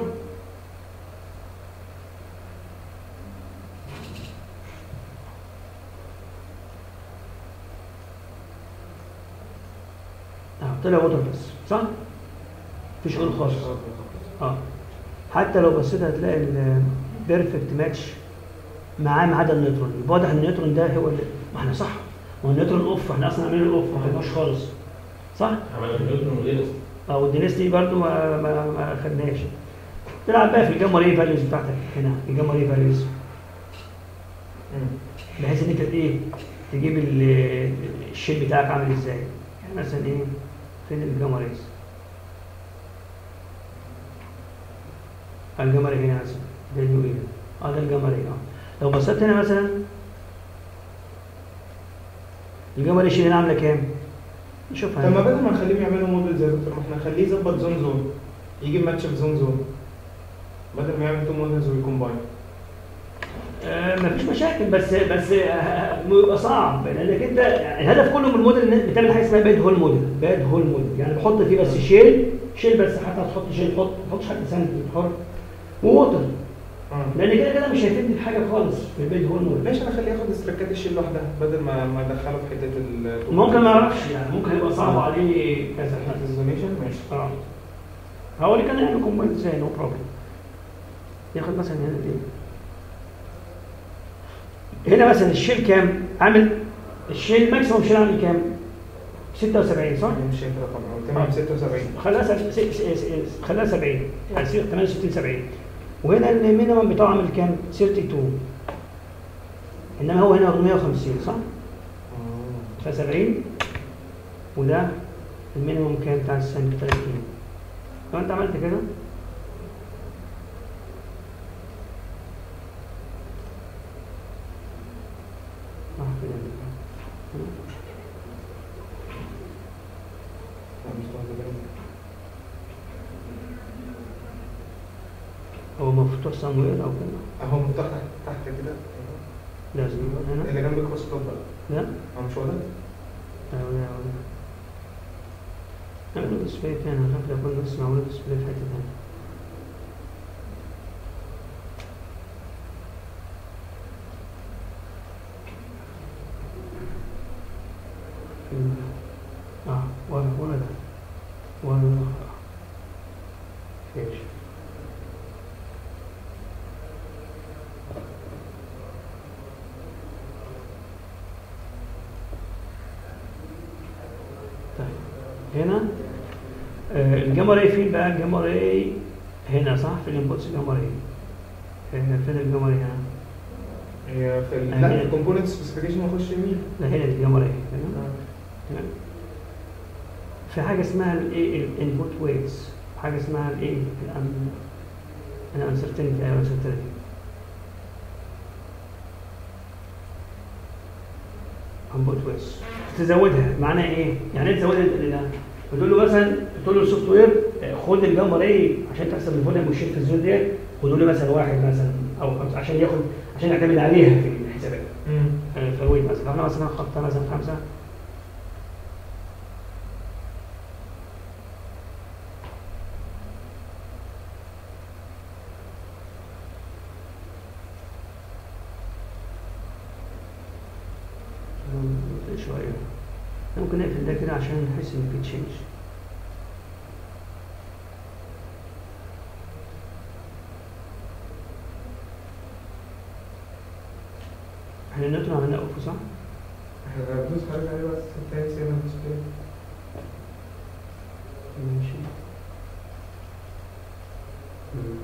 احط لها ووتر بس صح؟ مفيش اول خالص اه حتى لو بصيت هتلاقي البيرفكت ماتش معاه ما عدا النيوترون يبقى واضح ان النيوترون ده هو اللي ما احنا صح ما هو النيوترون اوف احنا اصلا عاملين اوف ما خدناش خالص صح؟ عملنا نيوترون وليلس او الدينيس دي برضو ما ما ما خدناش تلعب بقى في الجاما ري فاليوز بتاعتك هنا الجاما ري فاليوز بحيث ان انت ايه تجيب ال- الشيب بتاعك عامل ازاي يعني مثلا ايه فين الجاما ريز الجاما ري هنا مثلا ده اليو ايه اه ده الجاما ري اه لو بصيت هنا مثلا الجاما ري هنا عامله كام؟ نشوفها طب ما هنا. بدل ما نخليهم يعملوا موديل زي دكتور ما احنا نخليه يظبط زون زون يجيب ماتش في زون زون بدل ما يعمل تو موديلز ويكومباين آه، مفيش مشاكل بس بس آه، بيبقى صعب لانك انت الهدف كله من الموديل ان بتعمل حاجه اسمها باد هول موديل باد هول موديل يعني بحط فيه بس شيل شيل بس حتى هتحط شيل حط ما تحطش حتى سند حر ووتر اه لان كده كده مش هيفيدني بحاجه خالص في الباد هول موديل ماشي انا اخليه ياخد استركات الشيل لوحدها بدل ما ما ادخله في حته ال ممكن ما اعرفش يعني ممكن يبقى صعب عليه كذا بتاعت حاجه الزونيشن ماشي اه هو اللي كان يعمل كومباين ازاي نو بروبلم ياخد مثلا هنا ايه هنا مثلا الشيل كام عامل الشيل ماكسيموم شيل عامل كام 76 صح مش شايف رقم أوي. تمام 76 خلاها سب- س- س- س- خلاها 70 يعني يصير 68 70 وهنا المينيمم بتاعه عامل كام 32 انما هو هنا 450 صح ف 70 وده المينيمم كام بتاع السنة 30 لو انت عملت كده راح كده لا، مش واخد بالي. هو مفتوح سموير او كده اهو مفتوح تحت تحت كده لازم يبقى هنا اللي جنب الكروس كود بقى لا هو مش هو ده؟ اهو ده اهو ده اعملوا ديسبلاي تاني انا خايف يكون بس معمول ديسبلاي في حته تانية فين ده؟ اه ورا ورا ده ورا ده فيش طيب هنا آه، الجاما راي فين بقى الجاما راي هنا صح في الانبوتس جاما راي هنا فين الجاما راي هنا هي في ال... أهي. لا الكومبوننت سبيسيفيكيشن اخش يمين لا هنا دي الجاما راي تمام تمام في حاجه اسمها الايه الانبوت ويتس حاجه اسمها الايه الان الانسرتينتي ايوه uncertainty. انبوت ويتس تزودها معناها ايه؟ يعني ايه تزودها ال- ال- بتقول له مثلا تقول له السوفت وير آه، خد الجاما راي عشان تحسب الفوليوم والشيت في الزون ديت خدوا لي مثلا واحد مثلا او خمسه عشان ياخد عشان يعتمد عليها في الحسابات مم. فالويت مثلا لو احنا مثلا خطه مثلا خمسه مم، شويه ممكن نقفل ده كده عشان نحس ان في تشينج احنا النتورك عملنا اوف صح؟ احنا بدوس حاجه عليه بس التاني سيبنا ديسبلاي ماشي مم.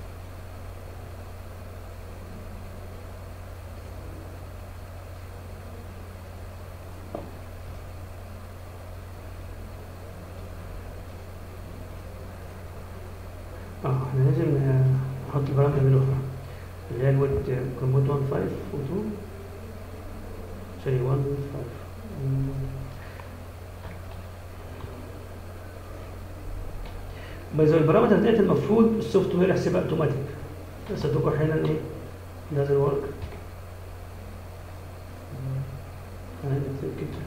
اه احنا لازم آه، نحط البرامج الأخرى اللي هي الويت كومبوت 1 5 و 2 سوري 1 5 مم. بس البارامتر ديت المفروض السوفت وير يحسبها اوتوماتيك بس ادوكم احيانا ايه لازم ورك هنتأكد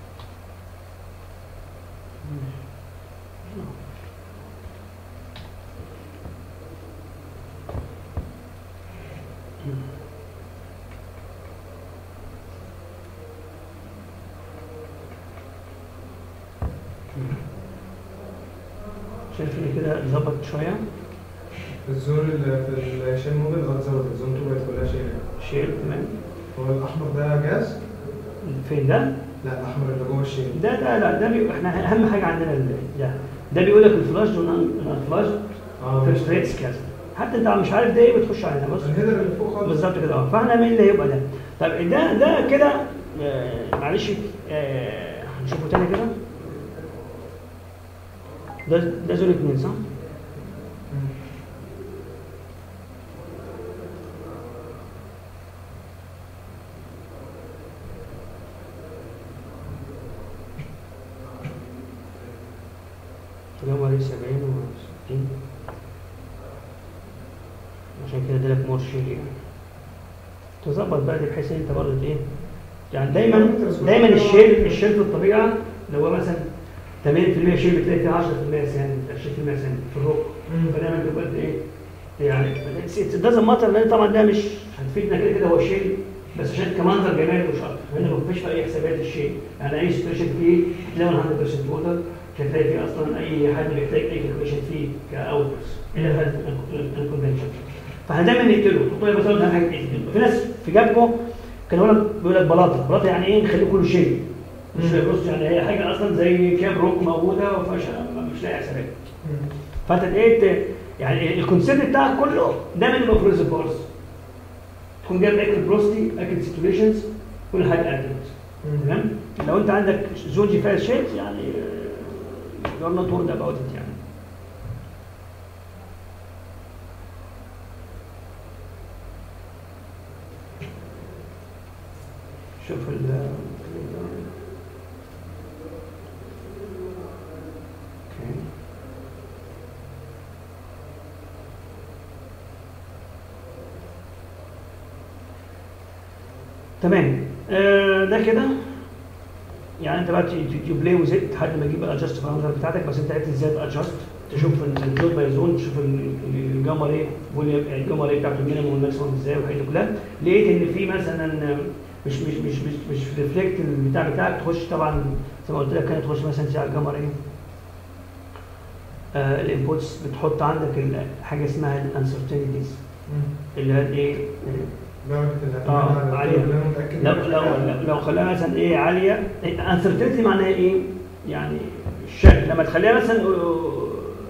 شايف ان كده ظبط شويه الزون اللي في الشين موبيل غلط زود الزون 2 بقت كلها شين شيل تمام هو الاحمر ده جاز؟ فين ده؟ لا الاحمر اللي جوه الشين ده ده لا ده بي... احنا اهم حاجه عندنا ال- ده ده بيقول لك الفلاش والانفلاش اه فيرست ريتس كذا حتى انت مش عارف ده ايه بتخش علينا بص الهيدر اللي فوق خالص بالظبط كده اه فاحنا مين اللي هيبقى ده طب ده ده كده آه، معلش آه، هنشوفه تاني كده ده ده زون اتنين صح؟ مم. اليوم عليه 70 و 60 عشان كده ادالك مور شيل يعني تظبط بقى دي بحيث ان انت برضه ايه يعني دايما دايما الشيل الشيل في الطبيعه اللي هو مثلا 80% شيل بتلاقي فيه 10% ساند 20% ساند في الروك مم. فدايما تبقى انت ايه يعني ات دازنت ماتر لان طبعا ده مش هتفيدنا كده كده هو شيل بس عشان كمنظر جمالي مش اكتر لان ما فيش في اي حسابات الشيل يعني اي سيتويشن فيه هتلاقي 100% ووتر مش هتلاقي فيه اصلا اي حد بيحتاج اي كالكوليشن فيه كاوتبوتس الا هذا الكونفنشن فاحنا دايما نقتله طيب بس اهم حاجه ايه في ناس في جابكم كان يقول لك بيقول لك بلاطه بلاطه يعني ايه نخليه كله شيل مش مم. بص يعني هي حاجه اصلا زي كاب روك موجوده وما فيهاش مش لاقي حسابات مم. فانت ايه ت- يعني الكونسيبت بتاعك كله دايما يبقى في ريزرفوارز تكون جايب اكل بروستي اكل سيتويشنز كل حاجه اكلت مم. تمام لو انت عندك زوجي فيها شيت يعني يور نوت وورد اباوت ات يعني شوف ال اوكي تمام آه ده كده يعني انت بقى تبلاي وزيت لحد ما تجيب الادجست بارامتر بتاعتك بس انت عرفت ازاي تادجست تشوف الزون باي زون تشوف ال- الجاما ري الجاما ري بتاعته المينيموم والماكسيموم ازاي والحاجات دي كلها لقيت ان في مثلا مش مش مش مش مش في ريفلكت البتاع بتاعك تخش طبعا زي ما قلت لك كانت تخش مثلا على الجاما ري آه الانبوتس بتحط عندك ال- حاجه اسمها الانسرتينيتيز اللي هي ايه درجة آه، الاعتماد على عالية. الطرق اللي أنا متأكد لو منها. لو لو خلاها مثلا ايه عاليه انسرتينتي معناها ايه؟ يعني الشك لما تخليها مثلا آه،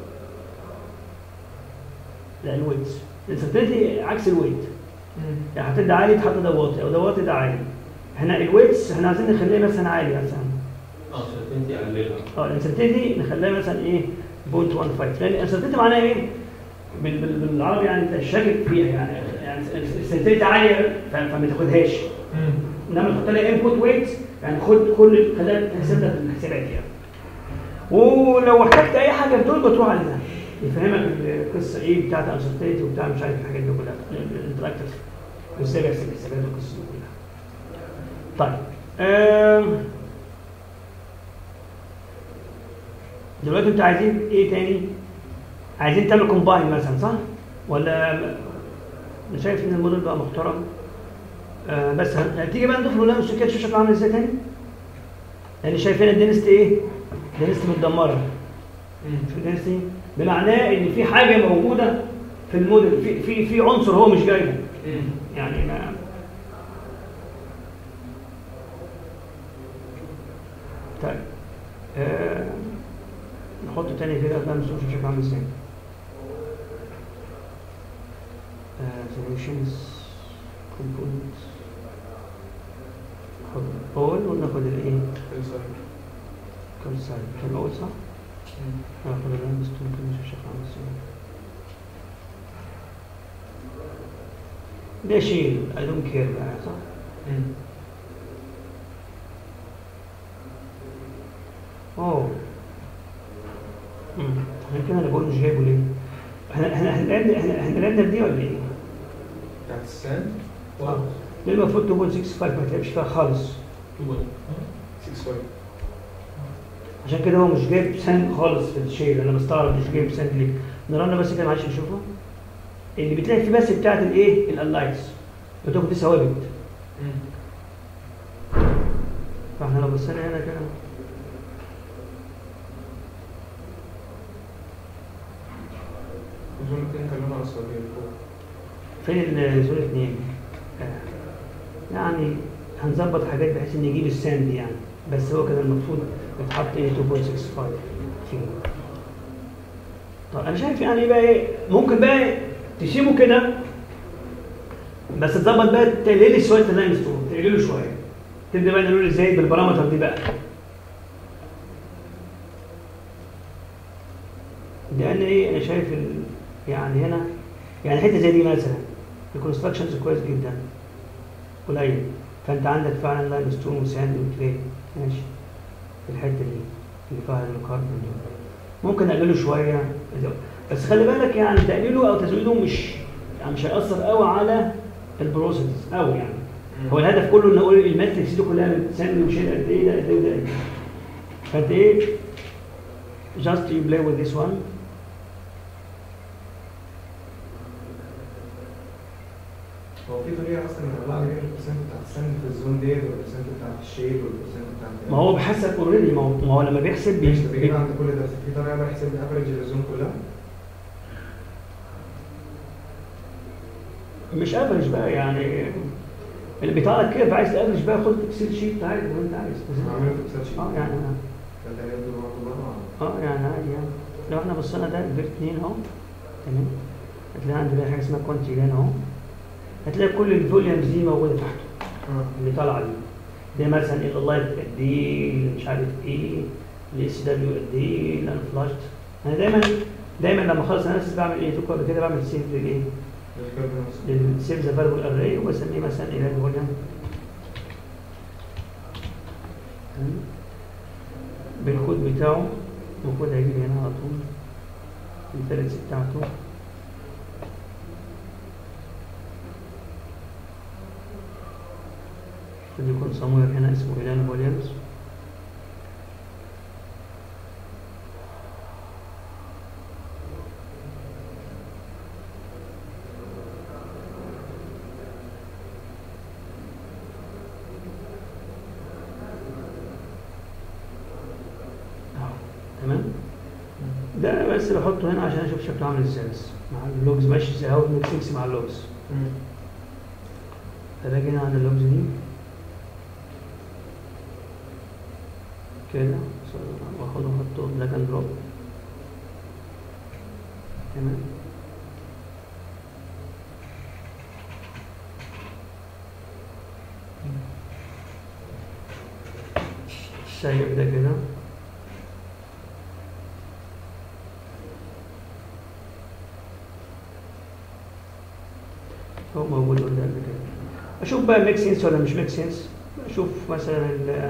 لا الويت الانسرتينتي عكس الويت مم. يعني هتدي عالي تحط ده واطي او ده واطي ده عالي هنا الويتس احنا عايزين نخليها مثلا عالي مثلا اه سنتين قللها اه الانسرتينتي نخليها مثلا ايه 0.15 لان الانسرتينتي معناها ايه؟ بال- بال- بالعربي يعني انت شاكك فيها يعني يعني الانسرتينتي عاليه ف- فما تاخدهاش مم. انما تحط لها انبوت ويت يعني خد كل خليها تحسب لك الحسابات يعني ولو احتجت اي حاجه في دول بتروح على ده يفهمك القصه ايه بتاعت انسرتينتي وبتاع مش عارف الحاجات دي كلها الانتراكتيف وازاي بيحسب الحسابات والقصه دي كلها طيب آم، دلوقتي انتوا عايزين ايه تاني؟ عايزين تعمل كومباين مثلا صح؟ ولا انا شايف ان الموديل بقى محترم آه بس هن- هتيجي بقى نضيف له لها مشكلات شو شكله عامل ازاي تاني؟ يعني شايفين الدينست ايه؟ دينست متدمره مم. شوف الدينست ايه؟ بمعناه ان في حاجه موجوده في الموديل في في في عنصر هو مش جايبه مم. يعني ما طيب آه نحط تاني كده بقى نشوف شكله عامل ازاي solutions components نحط اول وناخد الايه الصيف. كل سايد كان اول صح؟ مم. ناخد اللاندستون كده نشوف شكله عامل ازاي ده شيل I don't care بقى صح؟ مم. اوه امم عشان كده انا بقول مش جايبه ليه؟ احنا احنا احنا لعبنا احنا احنا لعبنا في دي ولا ايه؟ بتاعت الساند اه ليه المفروض 2.65 ما تلعبش فيها خالص 6 5 عشان كده هو مش جايب ساند خالص في الشيل انا مستغرب مش جايب ساند ليه؟ نرانا بس كده معلش نشوفه اللي بتلاقي فيه بس بتاعت الايه؟ الالايتس بتاخد فيه ثوابت مم. فاحنا لو بصينا هنا كده الزون التاني كان لونها اصفر كده فوق فين الزون اثنين؟ آه. يعني هنظبط حاجات بحيث ان نجيب الساند يعني بس هو كان المفروض يتحط ايه 2.65 فيه طب انا شايف يعني بقى ايه ممكن بقى تسيبه كده بس تظبط بقى تقلل لي شويه اللاين ستون تقلله شويه تبدا بقى نقول ازاي بالبارامتر دي بقى لان ايه انا شايف ال... يعني هنا يعني حته زي دي مثلا الكونستراكشنز كويس جدا قليل فانت عندك فعلا لاين ستون وساند وكلي ماشي في الحته دي اللي فيها الكاربون دي ممكن اقلله شويه بس خلي بالك يعني تقليله او تزويده مش يعني مش هيأثر قوي على البروسيس قوي يعني هو الهدف كله ان اقول الماتريكس دي كلها بتساند وشيل قد ايه ده قد ايه وده قد ايه فانت ايه just you play with this one هو في طريقه اصلا يطلع لي بيها البرسنت بتاعت الساند في الزون ديت والبرسنت بتاعت الشيل والبرسنت بتاعت ما هو بحسب اوريدي ما هو ما هو لما بيحسب مش بي- بيجيب عند كل ده في طريقه بحسب الافرج للزون كلها مش افرج بقى يعني اللي بيطلع لك كيرف عايز تافرج بقى خد اكسل شيت عادي لو انت عايز عامله في اكسل شيت اه يعني فانت هيبدو برضه بره اه يعني عادي يعني لو احنا بصينا ده الفيرت 2 اهو تمام هتلاقي عندنا حاجه اسمها كوانتي لان اهو هتلاقي كل الفوليومز دي موجوده تحته اه اللي طالعه دي ده مثلا اللايت قد ايه اللي مش عارف ايه الاس دبليو قد ايه اللي انا فلاشت انا دايما دايما لما اخلص اناليسيس بعمل ايه؟ فكره كده بعمل سيف للايه؟ للسيف ذا فاليبل اري وبسميه مثلا اله فوليوم بالكود بتاعه المفروض هيجي لي هنا على طول الفاليدز بتاعته يكون somewhere هنا اسمه إيلان ويليامز أهو، تمام ده أنا بس بحطه هنا عشان اشوف شكله عامل ازاي بس مع اللوجز ماشي ازاي هاو ميك سنس مع اللوجز فباجي هنا عند اللوجز دي كده واخده واحطه دراج اند دروب تمام سايب ده كده هو موجود قدامي كده اشوف بقى ميك سنس ولا مش ميك سنس اشوف مثلا ال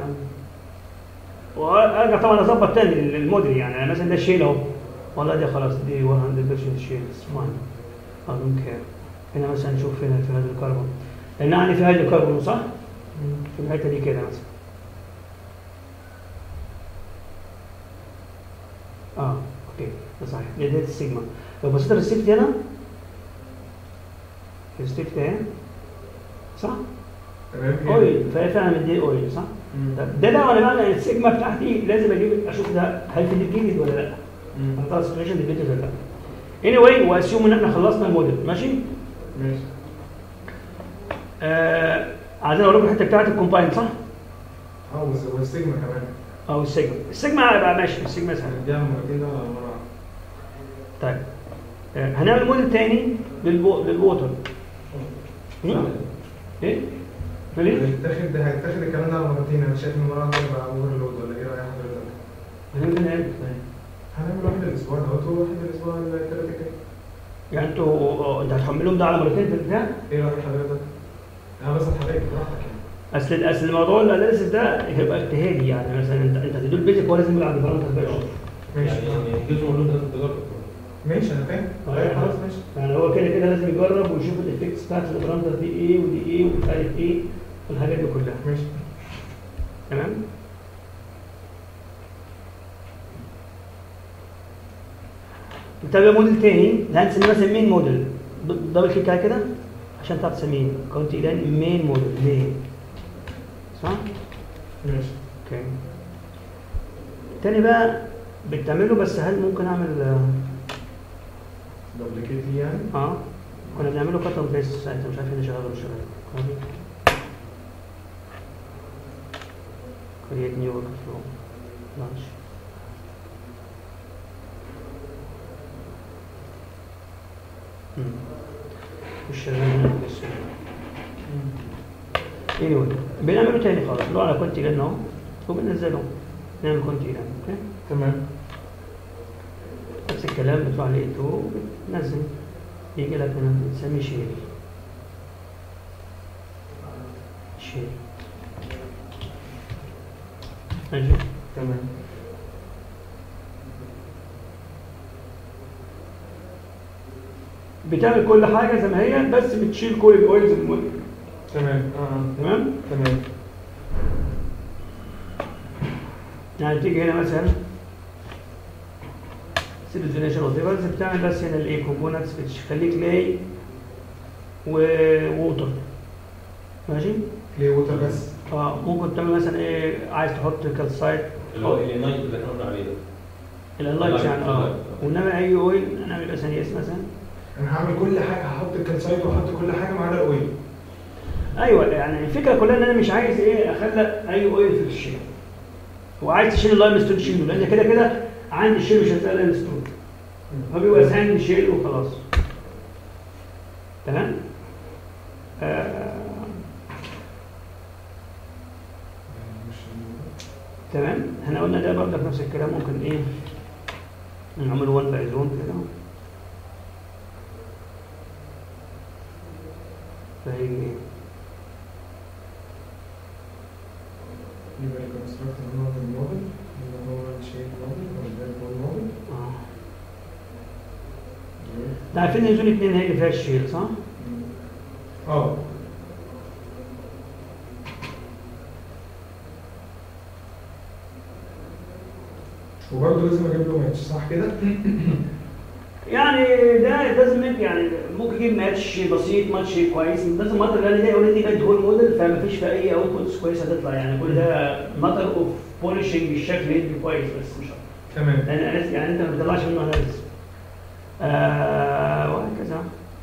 وارجع طبعا اظبط تاني الموديل يعني أنا مثلا ده شيل اهو والله ده خلاص دي 100% شيل فاين I don't care هنا مثلا نشوف هنا في هذا الكربون لان عندي في هذا الكربون صح؟ في الحته دي كده مثلا اه اوكي ده صحيح دي دي السيجما لو بصيت الريسيبت هنا الريسيبت هنا صح؟ تمام اويل فهي فعلا دي اويل صح؟ طب ده بقى ولا بقى السيجما بتاعتي لازم اجيب اشوف ده هل في ديبليتد ولا لا؟ هل سبريشن ديبليتد ولا لا؟ اني واي واسيوم ان احنا خلصنا الموديل ماشي؟ ماشي آه عايزين اقول لكم الحته بتاعت الكومباين صح؟ اه والس- والسيجما كمان او السيجما السيجما بقى ماشي السيجما سهل نديها مرتين ده ولا مرة طيب آه هنعمل موديل تاني للبو... للووتر واحدة؟ ايه؟ ليه؟ هيتاخد ده هيتاخد الكلام ده على مرتين انا شايف ان مره واحده يبقى اوفرلود ولا ايه رايك حضرتك؟ هنعمل هنا إيه؟ طيب. هنعمل واحد الاسبوع ده وواحد الاسبوع الثلاث الجاي يعني انتوا آه، انت هتحملهم ده على مرتين في البتاع؟ ايه رايك حضرتك؟ انا بس حضرتك براحتك يعني اصل اصل الموضوع الاناليسيس ده هيبقى اجتهادي يعني مثلا انت انت هتدوا البيزك هو لازم يلعب بالفرنسا بقى ماشي يعني يعني جزء من لازم تجرب ماشي انا فاهم آه، طيب خلاص ماشي يعني هو كده كده لازم يجرب ويشوف الافكتس بتاعت البرامتر دي ايه ودي ايه ومش عارف ايه والحاجات دي كلها ماشي تمام نتابع موديل تاني ده هنسميه مثلا مين موديل د- دبل كليك على كده عشان تعرف تسميه كنت الان مين موديل ليه صح؟ ماشي اوكي تاني بقى بتعمله بس هل ممكن اعمل آه، دوبليكيت يعني اه كنا بنعمله كات اند بيست ساعتها مش عارف ايه شغال ولا مش شغال كوبي كريت نيو ورك فلو لانش مش شغال هنا بس anyway بنعمله تاني خالص لو على كنت اهو وبننزله نعمل كنت اوكي تمام نفس الكلام بتروح على ايه تو بتنزل يجي لك هنا بنسميه شيل شيل ماشي تمام بتعمل كل حاجه زي ما هي بس بتشيل كل الاويلز من الموديل تمام اه تمام تمام يعني تيجي هنا مثلا سيلكشن اوف ليفلز بتعمل بس هنا الايه كومبوننتس بتخليك لاي ووتر ماشي ليه ووتر بس اه ممكن تعمل مثلا ايه عايز تحط كالسايت اللي هو النايت اللي احنا قلنا عليه ده اللايتس يعني اه اللايت. ونعمل اي اويل نعمل مثلا اس مثلا انا هعمل كل حاجه هحط الكالسايت واحط كل حاجه ما عدا الاويل ايوه يعني الفكره كلها ان انا مش عايز ايه اخلق اي اويل في الشيل وعايز تشيل اللايم ستون شيله لان كده كده عندي الشيل مش هتلاقي لايم ستون فبيبقى سهل شيل وخلاص تمام آه مش تمام احنا قلنا ده برضك نفس الكلام ممكن ايه نعمل 1 باي زون كده فهيجي ايه يبقى الكونستراكت نورمال موديل اللي هو الشيب موديل او الفيربال موديل اه ده عارفين ان زون اتنين هي اللي فيها الشيل صح؟ اه وبرضه لازم اجيب له ماتش صح كده؟ يعني ده لازم يعني ممكن يجيب ماتش بسيط ماتش كويس لازم ماتر لان ده اوريدي باد هول موديل فما فيش في اي اوتبوتس كويسه هتطلع يعني كل ده ماتر اوف بولشنج الشكل يدي كويس بس مش اكتر تمام لان أنا- يعني انت ما بتطلعش منه اناليسيس آه وهكذا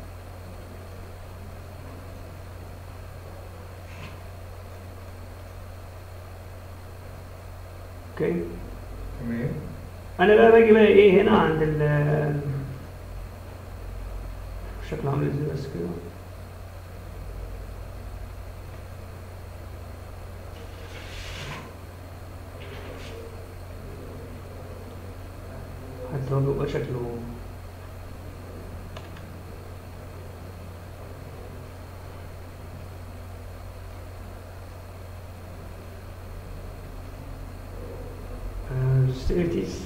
اوكي تمام انا بقى باجي بقى ايه هنا عند ال شكله عامل ازاي بس كده حتى هو بيبقى شكله ستيريتيز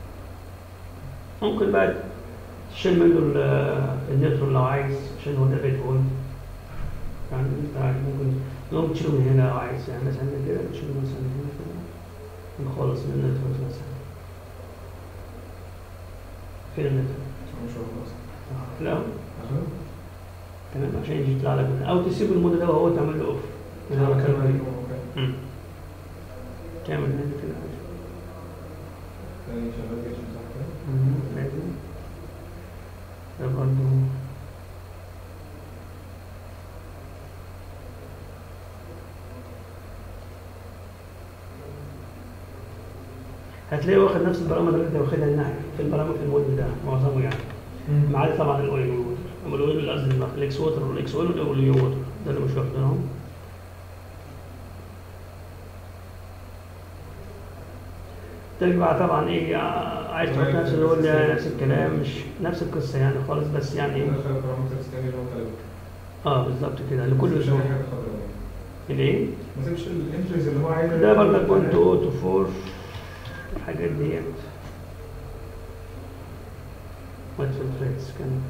ممكن بقى تشيل منه ال- النيوترون لو عايز عشان هو ده بيت هول يعني انت عارف ممكن ممكن تشيله من هنا لو عايز يعني مثلا كده تشيله مثلا من هنا كده نخلص من النيوترون مثلا فين النيوترون؟ مش خلاص لا عشان تمام عشان يجي يطلع لك من او تسيب الموديل ده وهو تعمل له اوف انا بتكلم عليكم اوكي مم. تعمل هنا كده تاني شغال جيش صح كده؟ مم. لازم ده برضه هتلاقيه واخد نفس البرامج اللي انت واخدها هنا في البرامج في الموديل ده معظمه يعني ما عدا طبعا الاويل والووتر اما الاويل قصدي الاكس ووتر والاكس اويل واليو ووتر ده اللي مش واخدينهم ترجع طبعا ايه ع- عايز تحط نفس اللون ده نفس الكلام مش نفس القصه يعني خالص بس يعني ايه دخل بارامترز تاني اللي هو تلاتة. اه بالظبط كده لكل ما تسيبش زون أي حاجة خضراء. الايه ما تسيبش الانتريز اللي هو عايز ده برضك 1 2 0 2 4 الحاجات ديت وات الفريتس كانت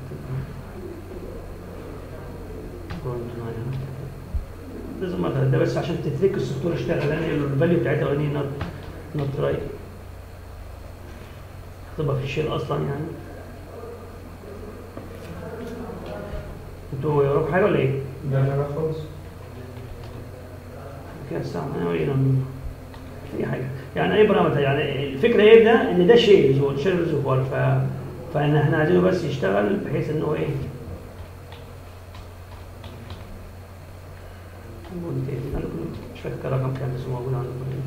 لازم مثلا ده بس عشان تترك السطور اشتغل لان الفاليو بتاعتها اوريدي نوت نوت رايت هتبقى في الشيل اصلا يعني انتوا وراكم حاجه ولا ايه؟ لا لا لا خالص كده الساعة أنا أورينا منه أي حاجة يعني أي بارامتر يعني الفكرة إيه ده إن ده شيء ريزول شيء ريزول ف فإن إحنا عايزينه بس يشتغل بحيث إن هو إيه نقول تاني أنا كنت مش فاكر الرقم كام بس هو موجود عندكم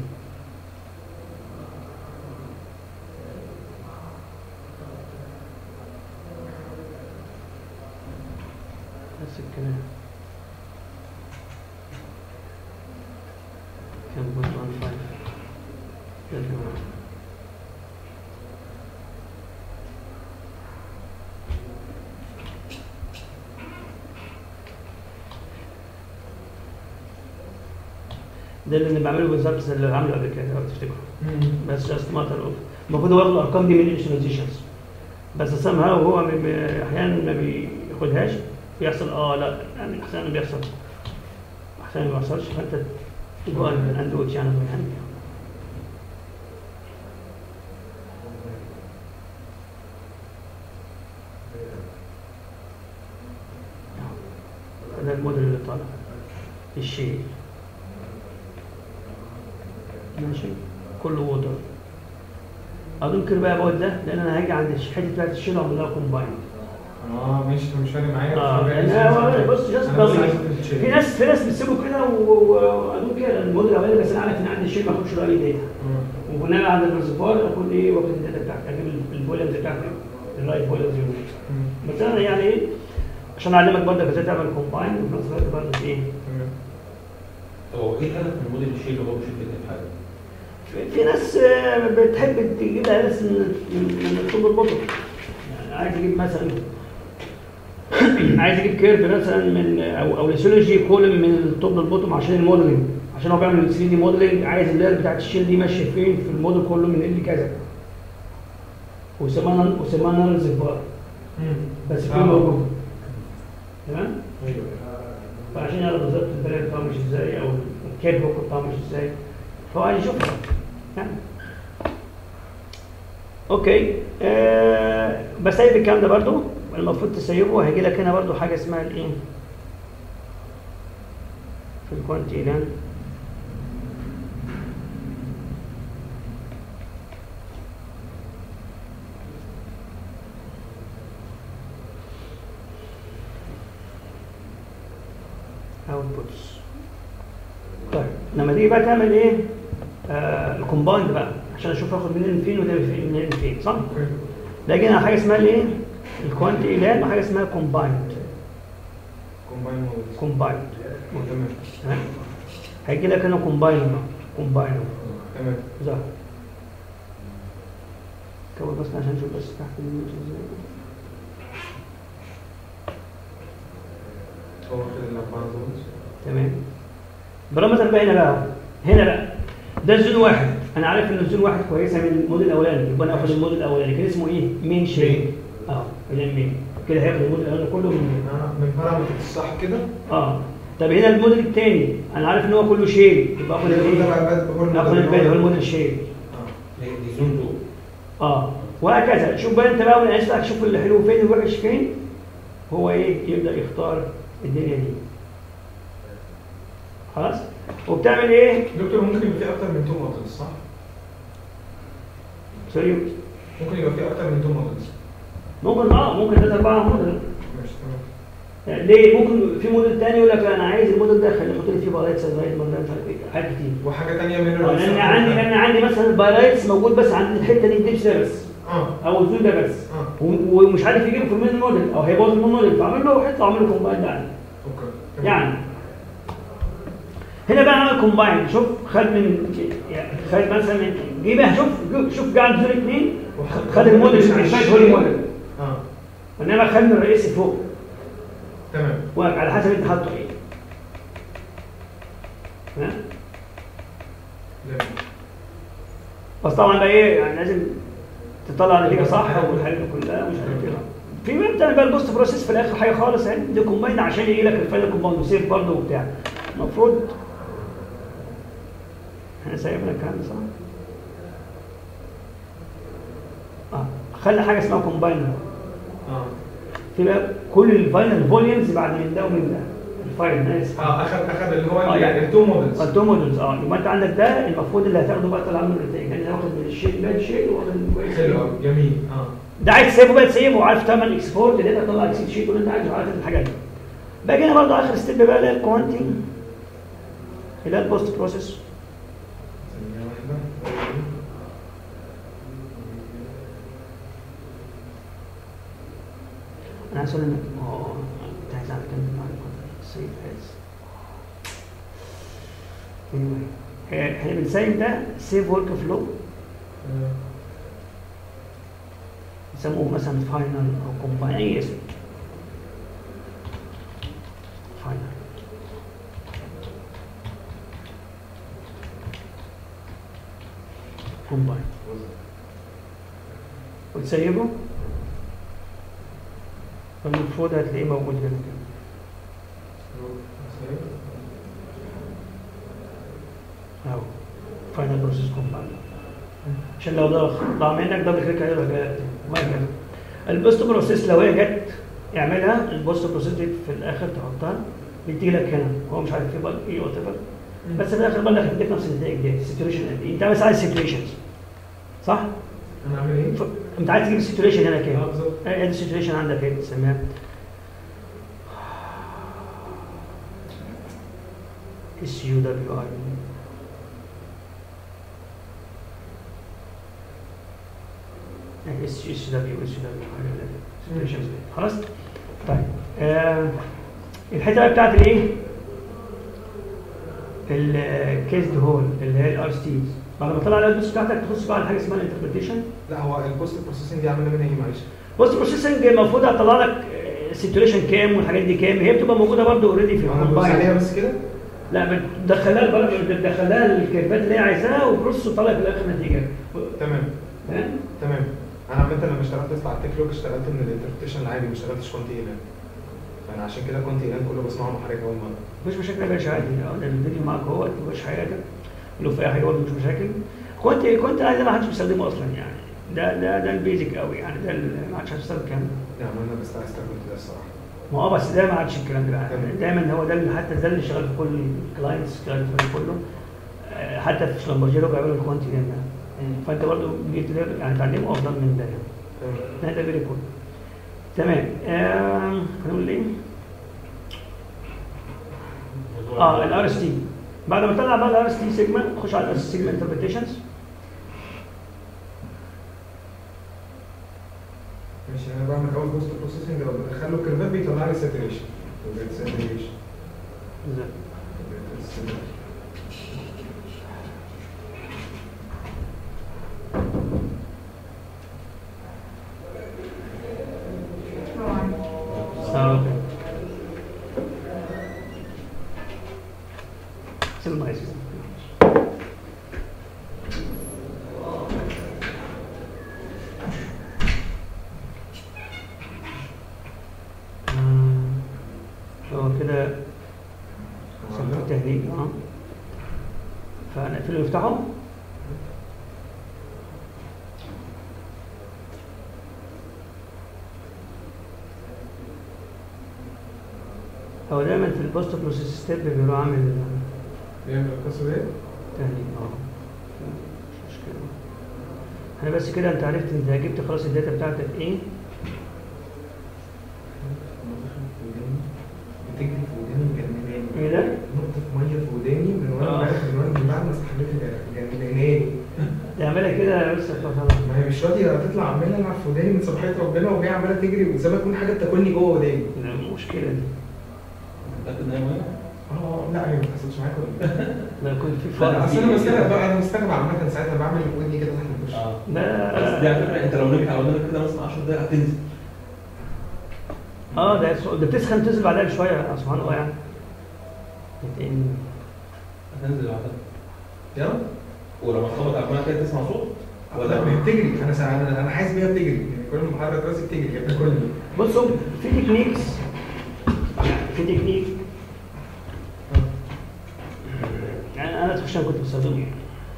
نفس الكلام كم بوينت 1 5 يا جماعة ده اللي أنا بعمله بالظبط زي اللي عامله قبل كده لو تفتكروا بس جاست ماتر اوف المفروض هو ياخد الارقام دي من الانشناليزيشنز بس سام هاو هو بي- بي- احيانا ما بياخدهاش بيحصل اه لا يعني احيانا بيحصل احيانا ما بيحصلش فانت جو اند ويتش يعني يعني ده الموديل اللي طالع الشيء ماشي كله ووتر اظن كده بقى بقول ده لان انا هاجي عند الحته بتاعت الشيل اعمل لها كومباين اه ماشي مش فارق معايا اه مش فارق لان معايا. هو بص جاست أنا بس دبل عايز في الشيل. في ناس في ناس بتسيبه كده وقالوا كده الموديل الاولاني بس انا عارف ان عندي الشيل ما اخدش له اي داتا مم. وبناء على الريزرفوار اكون ايه واخد الداتا بتاعتي اجيب الفوليومز بتاعتي الرايت فوليومز مم. بس انا يعني ايه عشان اعلمك برضه ازاي تعمل كومباين وفي نفس الوقت برضه ايه تمام طب هو ايه الهدف من موديل الشيء اللي هو مش كده حاجه؟ في- في ناس آه، بتحب تجيبها بس من من من الطب البطن يعني عايز يجيب مثلا عايز يجيب كيرف مثلا من او او ليسولوجي كولم من الطب البطن عشان الموديلنج عشان هو بيعمل 3 دي موديلنج عايز اللاير بتاعت الشيل دي ماشيه فين في الموديل كله من ال كذا وسمانا وسمانا ريزرفوار مم. بس آه. فين موجود تمام ايوه فعشان يعرف بالظبط البريد بتاعه مش ازاي او الكيب هوك بتاعه مش ازاي فهو عايز يشوفها يعني اوكي آه بسيب الكلام ده برضو المفروض تسيبه هيجي لك هنا برضو حاجه اسمها الايه في الكوانتي لان اوتبوتس طيب لما تيجي بقى تعمل ايه آه الكومبايند بقى عشان اشوف اخد منين لفين وده فين- منين لفين صح ده جينا على حاجه اسمها الايه الكوانتي ايلان وحاجه اسمها كومبايند كومباين مودلز كومبايند تمام تمام هيجي لك هنا كومباين كومباين تمام ظهر كبر بس عشان نشوف بس تحت الميوت ازاي هو واخد الاربعه دول تمام برامتر بقى هنا بقى هنا بقى ده الزون واحد انا عارف ان الزون واحد كويسه من الموديل الاولاني يبقى انا اخد الموديل الاولاني كان اسمه ايه؟ مين شيب اه اللي مين كده هياخد الموديل الاولاني كله من آه، من بارامتر الصح كده اه طب هنا الموديل الثاني انا عارف ان هو كله شيب يبقى اخد ده الايه؟ بقى هو اخد الباقي هو الموديل شيب آه. دي دي زون 2 اه وهكذا شوف بقى انت بقى من عايز تشوف الحلو فين والوحش فين هو ايه يبدا يختار الدنيا دي خلاص وبتعمل ايه دكتور ممكن يبقى في اكتر من تو مودلز صح؟ سوري ممكن يبقى في اكتر من تو مودلز ممكن اه ممكن ثلاثة أربعة موديل ماشي تمام ليه ممكن في موديل تاني يقول لك لا انا عايز الموديل ده خليه يحط لي فيه بايلايتس بايلايتس مش عارف ايه حاجات كتير وحاجه ثانيه من آه، لان عندي لان عندي مثلا البايلايتس موجود بس عند الحته دي الدبس ده بس اه او الزون ده بس اه و- ومش عارف يجيبه في المين موديل او هيبوظ المين موديل فاعمل له حته واعمل له كومباين عندي اوكي تمام. يعني هنا بقى عمل كومباين شوف خد من يعني خد مثلا من جه بقى شوف شوف جه عند زون اثنين خد الموديل مش مش عايز هو الموديل اه انما خد من الرئيسي فوق تمام وعلى حسب انت حاطه ايه ها؟ جميل بس طبعا بقى ايه يعني لازم تطلع النتيجه صح والحاجات دي كلها مش عارف ايه في بقى بتعمل بقى البوست بروسيس في الاخر حاجه خالص يعني دي كومباين عشان يجي لك الفاينل كومباوند وسيف برضه وبتاع المفروض احنا سايبنا الكلام ده صح؟ اه خلي حاجه اسمها كومباينر اه في بقى كل الفاينل فوليومز بعد من ده ومن ده الفايل ناس اه اخد اخد اللي هو آه، يعني- يعني التو مودلز التو مودلز اه يبقى انت عندك ده المفروض اللي هتاخده بقى طلع منه النتائج يعني واخد من الشيء باد شيء واخد من كويس حلو قوي جميل اه ده عايز تسيبه بقى تسيبه وعارف تعمل اكسبورت اللي انت تطلع اكسل شيت واللي انت عايزه عارف الحاجات دي باجي هنا برضه اخر ستيب بقى اللي هي الكوانتنج اللي هي البوست بروسيس ثانية واحدة. انا عايز اقول ان اه كنت عايز اعمل كام معلومه سيف از anyway احنا بنسيب ده سيف ورك فلو آه. يسموه مثلا فاينل او كومباين اي اسم فاينل كومباين وتسيبه المفروض هتلاقيه موجود هنا كده اهو فاينل بروسيس كومباين عشان لو ده ضاع منك دبل كليك عليه يروح جاي لك تاني وهكذا البوست بروسيس لو هي جت اعملها البوست بروسيس دي في الاخر تحطها بتيجي لك هنا هو مش عارف ايه بقى ايه وات ايفر بس في الاخر بقى هتديك نفس النتائج دي سيتويشن قد ايه انت بس عايز سيتويشنز صح؟ انا اعمل ايه؟ ف- انت عايز تجيب السيتويشن هنا اه كام؟ بالظبط ايه السيتويشن عندك ايه بتسميها؟ اس يو دبليو اي اس اس دبليو اس دبليو خلاص؟ طيب آه الحته بقى بتاعت الايه؟ الكيس هول اللي هي الار ستيز بعد ما طلع الالبس بتاعتك تخش بقى على حاجه اسمها الانتربريتيشن لا هو البوست بروسيسنج دي عامله منها ايه معلش؟ بص بروسيسنج المفروض هتطلع لك السيتويشن كام والحاجات دي كام هي بتبقى موجوده برضو اوريدي في انا ببص عليها الكومباين بس كده لا بتدخلها البرامج بتدخلها الكيرفات اللي هي عايزاها وبروسس وطلع في الاخر نتيجه تمام فاهم؟ تمام انا عامه لما اشتغلت في على التيك لوك اشتغلت من الانتربريتيشن العادي ما اشتغلتش كونتي ايلان فانا عشان كده كونتي ايلان كله بسمعه محرك اول مره مفيش مشاكل يا باشا عادي اه، ده الفيديو معاك اهو مفيش حاجه لو في اي حاجه برضه مش مشاكل كنت كنت عايز ما حدش بيستخدمه اصلا يعني ده ده ده البيزك قوي يعني ده اللي ما عادش هتستخدم الكلام ده يعني انا بس استخدمت ده الصراحه ما هو بس ده ما عادش الكلام ده بقى تمام. دايما هو ده اللي حتى ده اللي شغال في كل الكلاينتس شغال في كله آه، حتى في شلمبرجيرو بيعملوا الكوانتي ده فانت برضه بيتدرب- يعني تعلمه افضل من ده يعني تمام ده فيري كول تمام آم، هنقول ايه؟ اه الار اس تي بعد ما تطلع بقى الار اس تي سيجما خش على الاس سيجما انتربريتيشنز ماشي انا بعمل اول بوست بروسيسنج لو بدخله الكيرفات بيطلع لي ساتوريشن ساتوريشن اوكي سلم عايز هو كده سموه التهنيج اه فنقفله ونفتحه هو دايما في البوست بروسيس ستيب بيروح عامل بيعمل القصه دي تهنيج اه مش مشكلة انا بس كده انت عرفت انت جبت خلاص الداتا بتاعتك ايه بتجري في وداني مجنناني ايه ده؟ نقطة مية في وداني من وانا آه. امبارح من وانا من بعد ما استحملت مجنناني تعملها كده بس خلاص ما هي مش راضية تطلع عمالة العب في وداني من صباحية ربنا وهي عمالة تجري وزي ما تكون حاجة بتاكلني جوه وداني لا، المشكلة دي متاكد ان هي مهمه؟ اه لا هي ما حصلتش معاك ولا إيه؟ لا كنت في لا فرق اصل انا مستغرب بقى انا مستغرب عامة ساعتها بعمل ودني كده تحت الوش اه لا بس دي على فكره انت لو نمت على ودنك كده مثلا 10 دقايق هتنزل اه ده ده بتسخن تنزل بعدها بشويه آه، سبحان الله يعني بتقل. هتنزل بعدها يلا ولما تخبط على الميه كده تسمع صوت ولا ولا ما هي بتجري انا سا... انا انا حاسس بيها بتجري يعني كل ما بحرك راسي بتجري هي بتاكلني بصوا في تكنيكس في تكنيك يعني انا شخصيا كنت بستخدمه يعني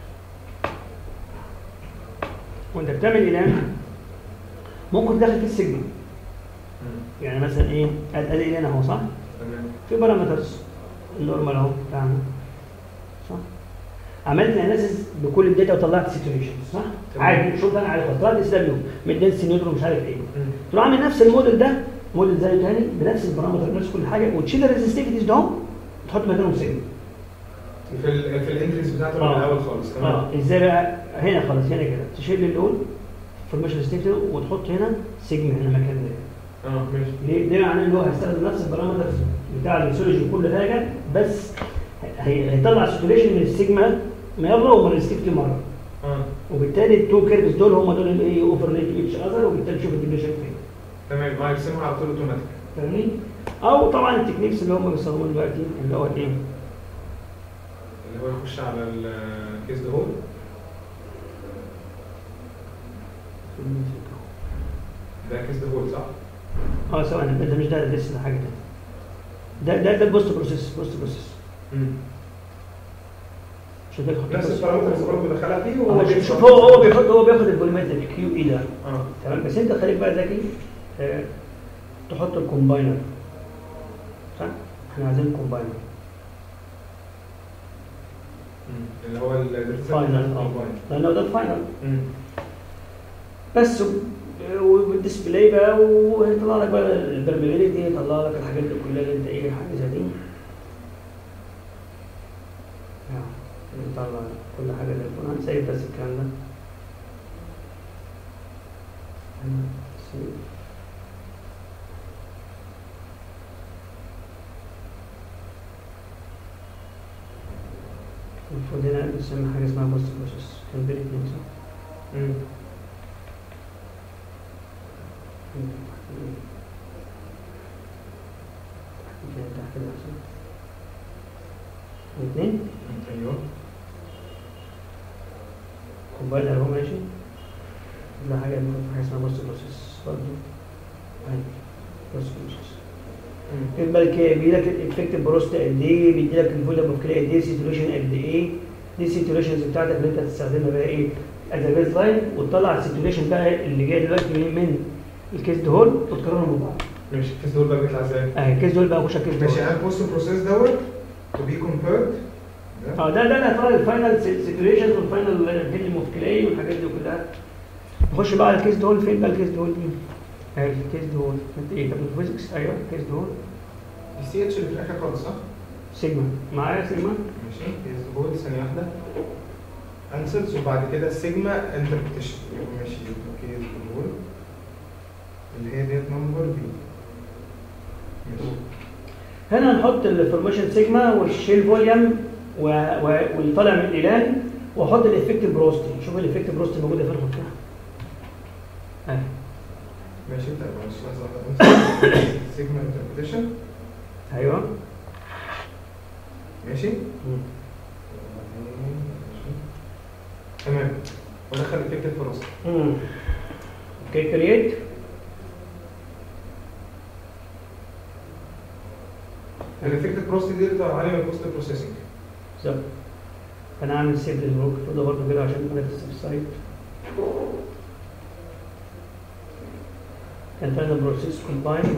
وانت بتعمل اعلان ممكن تدخل فيه السيجما يعني مثلا ايه ادي اعلان اهو صح؟ تمام في بارامترز النورمال اهو بتاعنا صح عملت اناليسيس بكل الداتا وطلعت سيتويشن صح تمام. عادي شوف انا عارف طلعت اس دبليو من دنس نيوترون مش عارف ايه تروح عامل نفس الموديل ده موديل زيه تاني بنفس البارامتر بنفس كل حاجه وتشيل الريزستيفيتيز ده تحط مكانهم سيجما في ال... في الانتريز بتاعته من آه. الاول خالص تمام اه ازاي بقى هنا خلاص هنا كده تشيل اللون فورميشن ريزستيفيتي وتحط هنا سيجما هنا مكان ده اه ماشي ليه؟ ده معناه ان هو هيستخدم نفس البارامتر بتاع الريسولوجي وكل حاجه بس هي- هيطلع سيتويشن من السيجما مره ومن الريستيفتي مره اه وبالتالي التو كيرفز دول هم دول اللي اوفر ليت تو اتش اذر وبالتالي تشوف الديليشن فين تمام اه يرسمها على طول اوتوماتيك فاهمني؟ او طبعا التكنيكس اللي هم بيستخدموها دلوقتي اللي هو الايه؟ اللي هو يخش على الكيس ده هول ده كيس ده هول صح؟ اه سواء ده مش ده لسه ده حاجه تانيه ده ده ده البوست بروسيس بوست بروسيس عشان ده يحط نفس بوست- البارامترز برضه بدخلها فيه آه، وهو شوف هو هو بيحط هو بياخد الفوليومتريك كيو اي ده اه تمام بس انت خليك بقى ذكي آه، تحط الكومباينر صح؟ احنا عايزين كومباينر اللي هو ال فاينل اه لانه ده الفاينل مم. بس و- والديسبلاي بقى ويطلع لك بقى البرميليتي يطلع لك الحاجات دي كلها اللي انت ايه حاجه زي دي يعني يطلع كل حاجه زي الفل هنسيب بس الكلام ده سيب. المفروض هنا بنسمي حاجه اسمها بوست بروسيس كان بيري اتنين صح؟ مم. تحت الأحسن. الاثنين ايوه كومبايلر اهو ماشي ده حاجه حاجه اسمها بوست بروسيس برضه اهي بوست بروسيس مم. يبقى لك بيدي لك الافكتيف بروست قد ايه بيدي لك الفوليوم اوف كلي قد ايه سيتويشن قد ايه دي السيتويشنز بتاعتك اللي انت هتستخدمها بقى ايه از بيز لاين وتطلع السيتويشن بقى اللي جاي دلوقتي من من الكيس دول وتقارنهم ببعض ماشي الكيس دول بقى بيطلع ازاي؟ اهي الكيس دول بقى خش على الكيس ماشي دول انا البوست بروسيس دوت تو بي كومبيرد اه ده ده اللي هيطلع الفاينل سيتويشنز والفاينل فيلم اوف كلاي والحاجات دي كلها نخش بقى على الكيس دول فين بقى الكيس دول دي؟ اهي الكيس دول انت ايه طب الفيزكس ايوه الكيس دول السي اتش اللي في الاخر خالص صح؟ سيجما معايا سيجما ماشي كيس دول ثانية واحدة انسرز وبعد كده السيجما انتربريتيشن ماشي كيس دول اللي هي ديت نمبر بي ماشي هنا هنحط الفورميشن سيجما والشيل فوليوم و... و... واللي طالع من الايلان واحط الافكت بروستي شوف الافكت بروستي موجوده فين احطها اهي ماشي طيب معلش لحظة واحدة بس. سيجما انتربريتيشن ايوه ماشي تمام ودخل الفكرة في راسي امم اوكي كرييت الافكت بروست دي اللي طالعه لي من البوست بروسيسنج بالظبط انا عامل سيف للورك فلو ده برضه كده عشان انا في السايت كان فعلا بروسيس كومبايند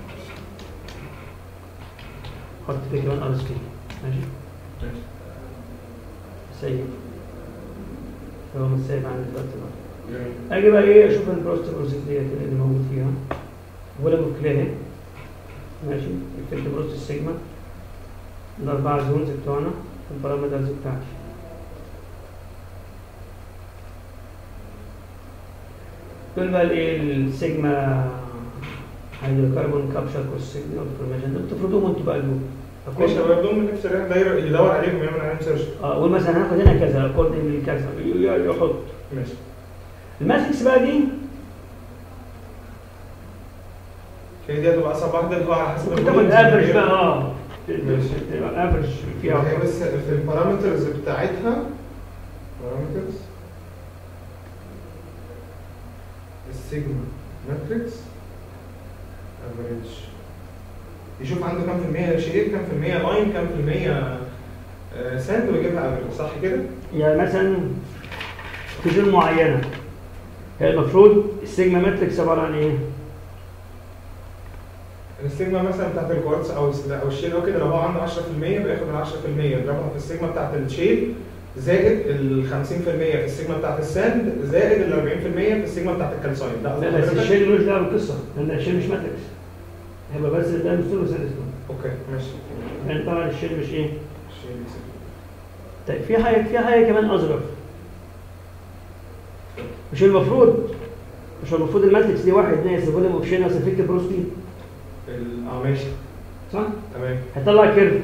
حط فيه كمان ار اس كي ماشي ماشي سيف هو مش سايب عندي دلوقتي بقى جميل اجي بقى ايه اشوف البروست بروسيس ديت اللي موجود فيها ولا بكلاه ماشي الفلت بروست السيجما الاربعه زونز بتوعنا البارامترز بتاعتي دول بقى الايه السيجما هيدروكربون كابشر كورس سيجنال فورميشن دول تفرضوهم انتوا بقى الجو ماشي لو يبدو من نفس الرياض دايره اللي يدور عليهم يعمل عليهم سيرش اه قول مثلا هناخد هنا كذا اكوردنج لكذا يحط ماشي الماتريكس بقى دي هي دي هتبقى اصعب واحده اللي هو على حسب ممكن تاخد الvolumes افرج اللي بقى هي- اه ماشي. تبقى افرج فيها هي بس في البارامترز بتاعتها بارامترز السيجما ماتريكس افريج يشوف عنده كام في المية شيء كام في المية لاين كام في المية سنت ويجيبها افريج صح كده؟ يعني مثلا في زون معينه هي المفروض السيجما ماتريكس عباره عن ايه؟ السيجما مثلا بتاعت الكوارتز او الس- او الشيل او كده لو هو عنده 10% بياخد ال 10% يضربها في السيجما بتاعت الشيل زائد ال 50% في السيجما بتاعت الساند زائد ال 40% في السيجما بتاعت الكالساين ده قصدي لا بس حضرتك؟ الشيل ملوش دعوه بالقصه لان الشيل مش ماتريكس هيبقى بس ده مستوى وسادستون اوكي ماشي يعني طبعا الشيل مش ايه؟ الشيل يكسب. طيب في حاجه في حاجه كمان اظرف مش المفروض مش المفروض الماتريكس دي واحد ناقص الفوليوم اوف شين ناقص الفكر بروستين ال- اه ماشي صح؟ تمام هيطلع كيرف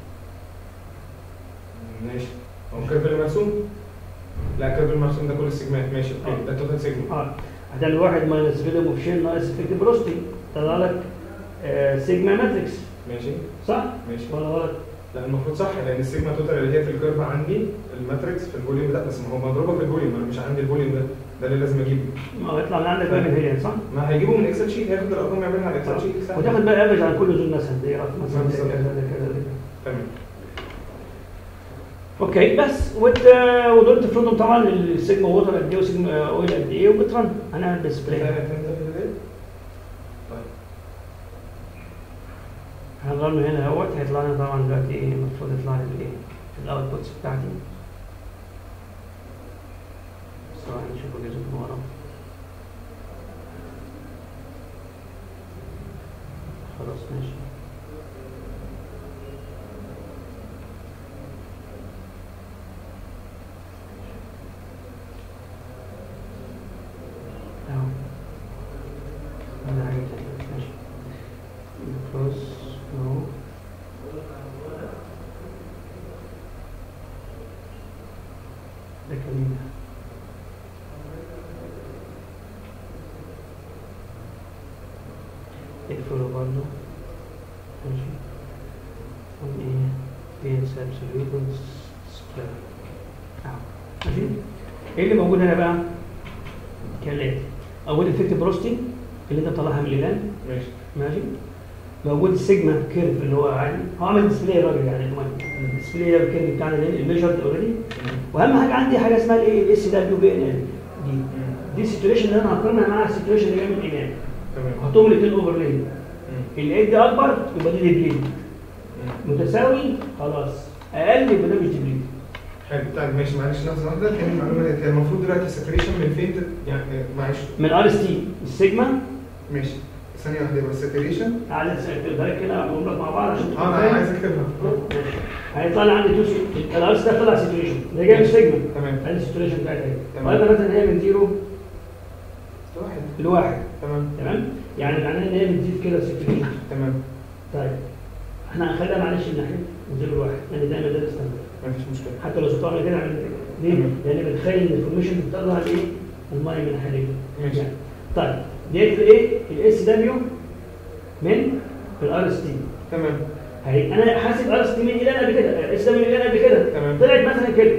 ماشي هو الكيرف اللي مرسوم؟ لا الكيرف المرسوم ده كل السيجمات ماشي اوكي ده توتال سيجما اه هتعمل واحد ماينس فوليوم اوف شين ناقص الفكر بروستين طلع لك آه سيجما ماتريكس ماشي صح؟ ماشي ولا غلط؟ لا المفروض صح لان السيجما توتال اللي هي في الكيرف عندي الماتريكس في الفوليوم ده بس ما هو مضروبه في الفوليوم انا مش عندي الفوليوم ده ده اللي لازم اجيبه ما هو يطلع من عندك بقى من هنا صح؟ ما هيجيبه من اكسل شيت هياخد الارقام يعملها على اكسل شيت سهل. وتاخد بقى افرج على كل زون مثلا دي يعرف مثلا ده بالظبط. كذا ده كذا ده كذا تمام اوكي بس وت... ودول تفرضهم طبعا السيجما ووتر قد ايه وسيجما اويل قد ايه وبترن هنعمل ديسبلاي هنرن من هنا اهوت هيطلع لنا طبعا دلوقتي ايه المفروض يطلع لي الايه الاوتبوتس بتاعتي صراحة نشوف اجهزة من ورا خلاص ماشي اهو هذا حاجة تانية ماشي close no ده كمين اقفله برضه ماشي on ايه PSL solutions square اهو ماشي ايه اللي موجود هنا بقى؟ كالاتي اول افكت بروستي اللي انت مطلعها من الاعلان ماشي ماشي موجود السيجما كيرف اللي هو عادي هو عامل ديسبلاي الراجل يعني المهم الديسبلاي ده الكيرف بتاعنا الميجرد اوريدي واهم حاجه عندي حاجه اسمها الايه الاس دبليو بي ان ال دي دي السيتويشن اللي انا هقارنها مع السيتويشن اللي جاي من ايمان تمام هحطهم الاثنين اوفرلاي الايد دي اكبر يبقى دي ديبليد متساوي خلاص اقل يبقى ده مش ديبليد حلو طيب ماشي معلش لحظه واحده تاني المعلومه دي كان المفروض دلوقتي الساتوريشن من فين تت- يعني معلش من ار اس تي السيجما ماشي ثانيه واحده يبقى الساتوريشن عايز تقدر كده اقول لك مع بعض عشان اه تبقى انا فاهم. عايز اكتبها ماشي. هيطلع لي عندي تو الار اس ده طلع سيتويشن ده جاي من السيجما تمام ادي السيتويشن بتاعتها اهي تمام. وقلنا مثلا ان هي من زيرو واحد لواحد تمام تمام يعني معناه ان هي بتزيد كده سيتويشن تمام طيب احنا هنخليها معلش الناحيه من زيرو لواحد لان دايما ده الستاندرد مفيش مشكله حتى لو شطارنا كده عملنا كده ليه؟ تمام. لان بتخيل ان الفورميشن بتطلع الايه؟ الميه من الناحيه دي ماشي طيب ديت الايه؟ الاس دبليو من الار اس تي تمام هي انا حاسب ار اس تي من الى قبل كده اس دبليو من الى قبل كده تمام. طلعت مثلا كده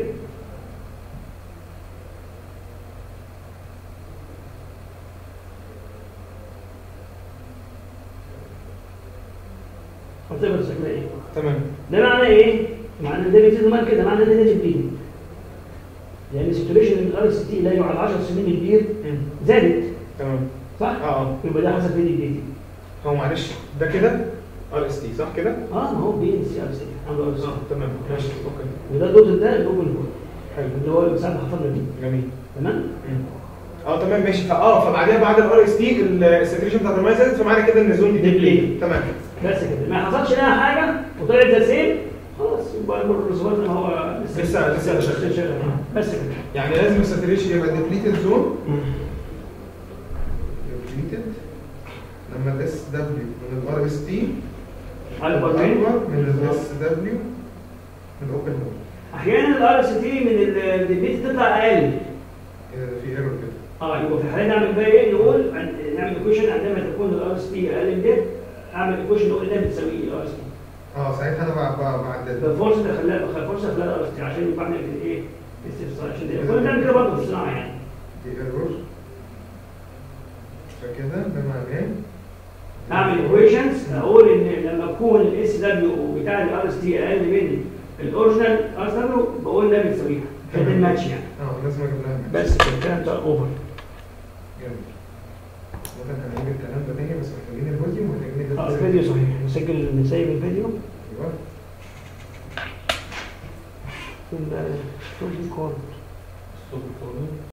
هتقدر شكلها ايه؟ تمام ده معناه ايه؟ معناه ان ده بيزيد المال كده معناه ان ده ديبليد لان السيتويشن من الار اس تي لا يعلى 10 سنين البير مم. زادت تمام صح؟ اه اه يبقى ده حصل فيه ديبليد هو معلش ده كده ار اس تي صح كده؟ اه ما هو بي ان سي ار اس تي عنده ار اس اه تي تمام ماشي اوكي وده الدوت ده اللي هو الجول حلو اللي هو اللي ساعات حفظنا بيه جميل تمام؟ مم. اه تمام ماشي فاه فبعدها بعد الار اس تي الساتوريشن بتاعت الميه زادت فمعنى كده ان الزون دي ديبليت. ديبليت تمام بس كده ما حصلش لها حاجه وطلعت ذا سيم خلاص يبقى الرسومات زي ما هو لسه- لسه شغال. شغال بس كده يعني لازم الساتوريشن يبقى ديبليتد زون ديبليتد لما الاس دبليو من الار اس تي على اكبر البطين من الاس دبليو من الاوبن هول احيانا الار اس تي من البيت تطلع اقل في ايرور كده اه يبقى في الحالة نعمل بقى ايه نقول عن- نعمل ايكويشن عندما تكون الار اس تي اقل من ده اعمل ايكويشن نقول ده بتساوي الار اس تي اه ساعتها انا بع- بع- بعدل ففرصه تخليها فرصه تخليها الار اس تي عشان ينفع نعمل ايه استفسار عشان ده كنا بنعمل كده برضه في الصناعه يعني دي ايرور فكده ده معناه اعمل ايكويشنز اقول ان لما يكون الاس دبليو بتاع الار اس تي اقل من الاوريجينال ار اس دبليو بقول ده بتساويها كده الماتش يعني اه لازم اجيب لها match. بس كده كده انت اوفر جامد مثلا كان هيجي الكلام ده تاني بس محتاجين الفوليوم ومحتاجين اه الفيديو صحيح نسجل نسيب الفيديو ايوه في ال- في الكورد ستوب الكورنر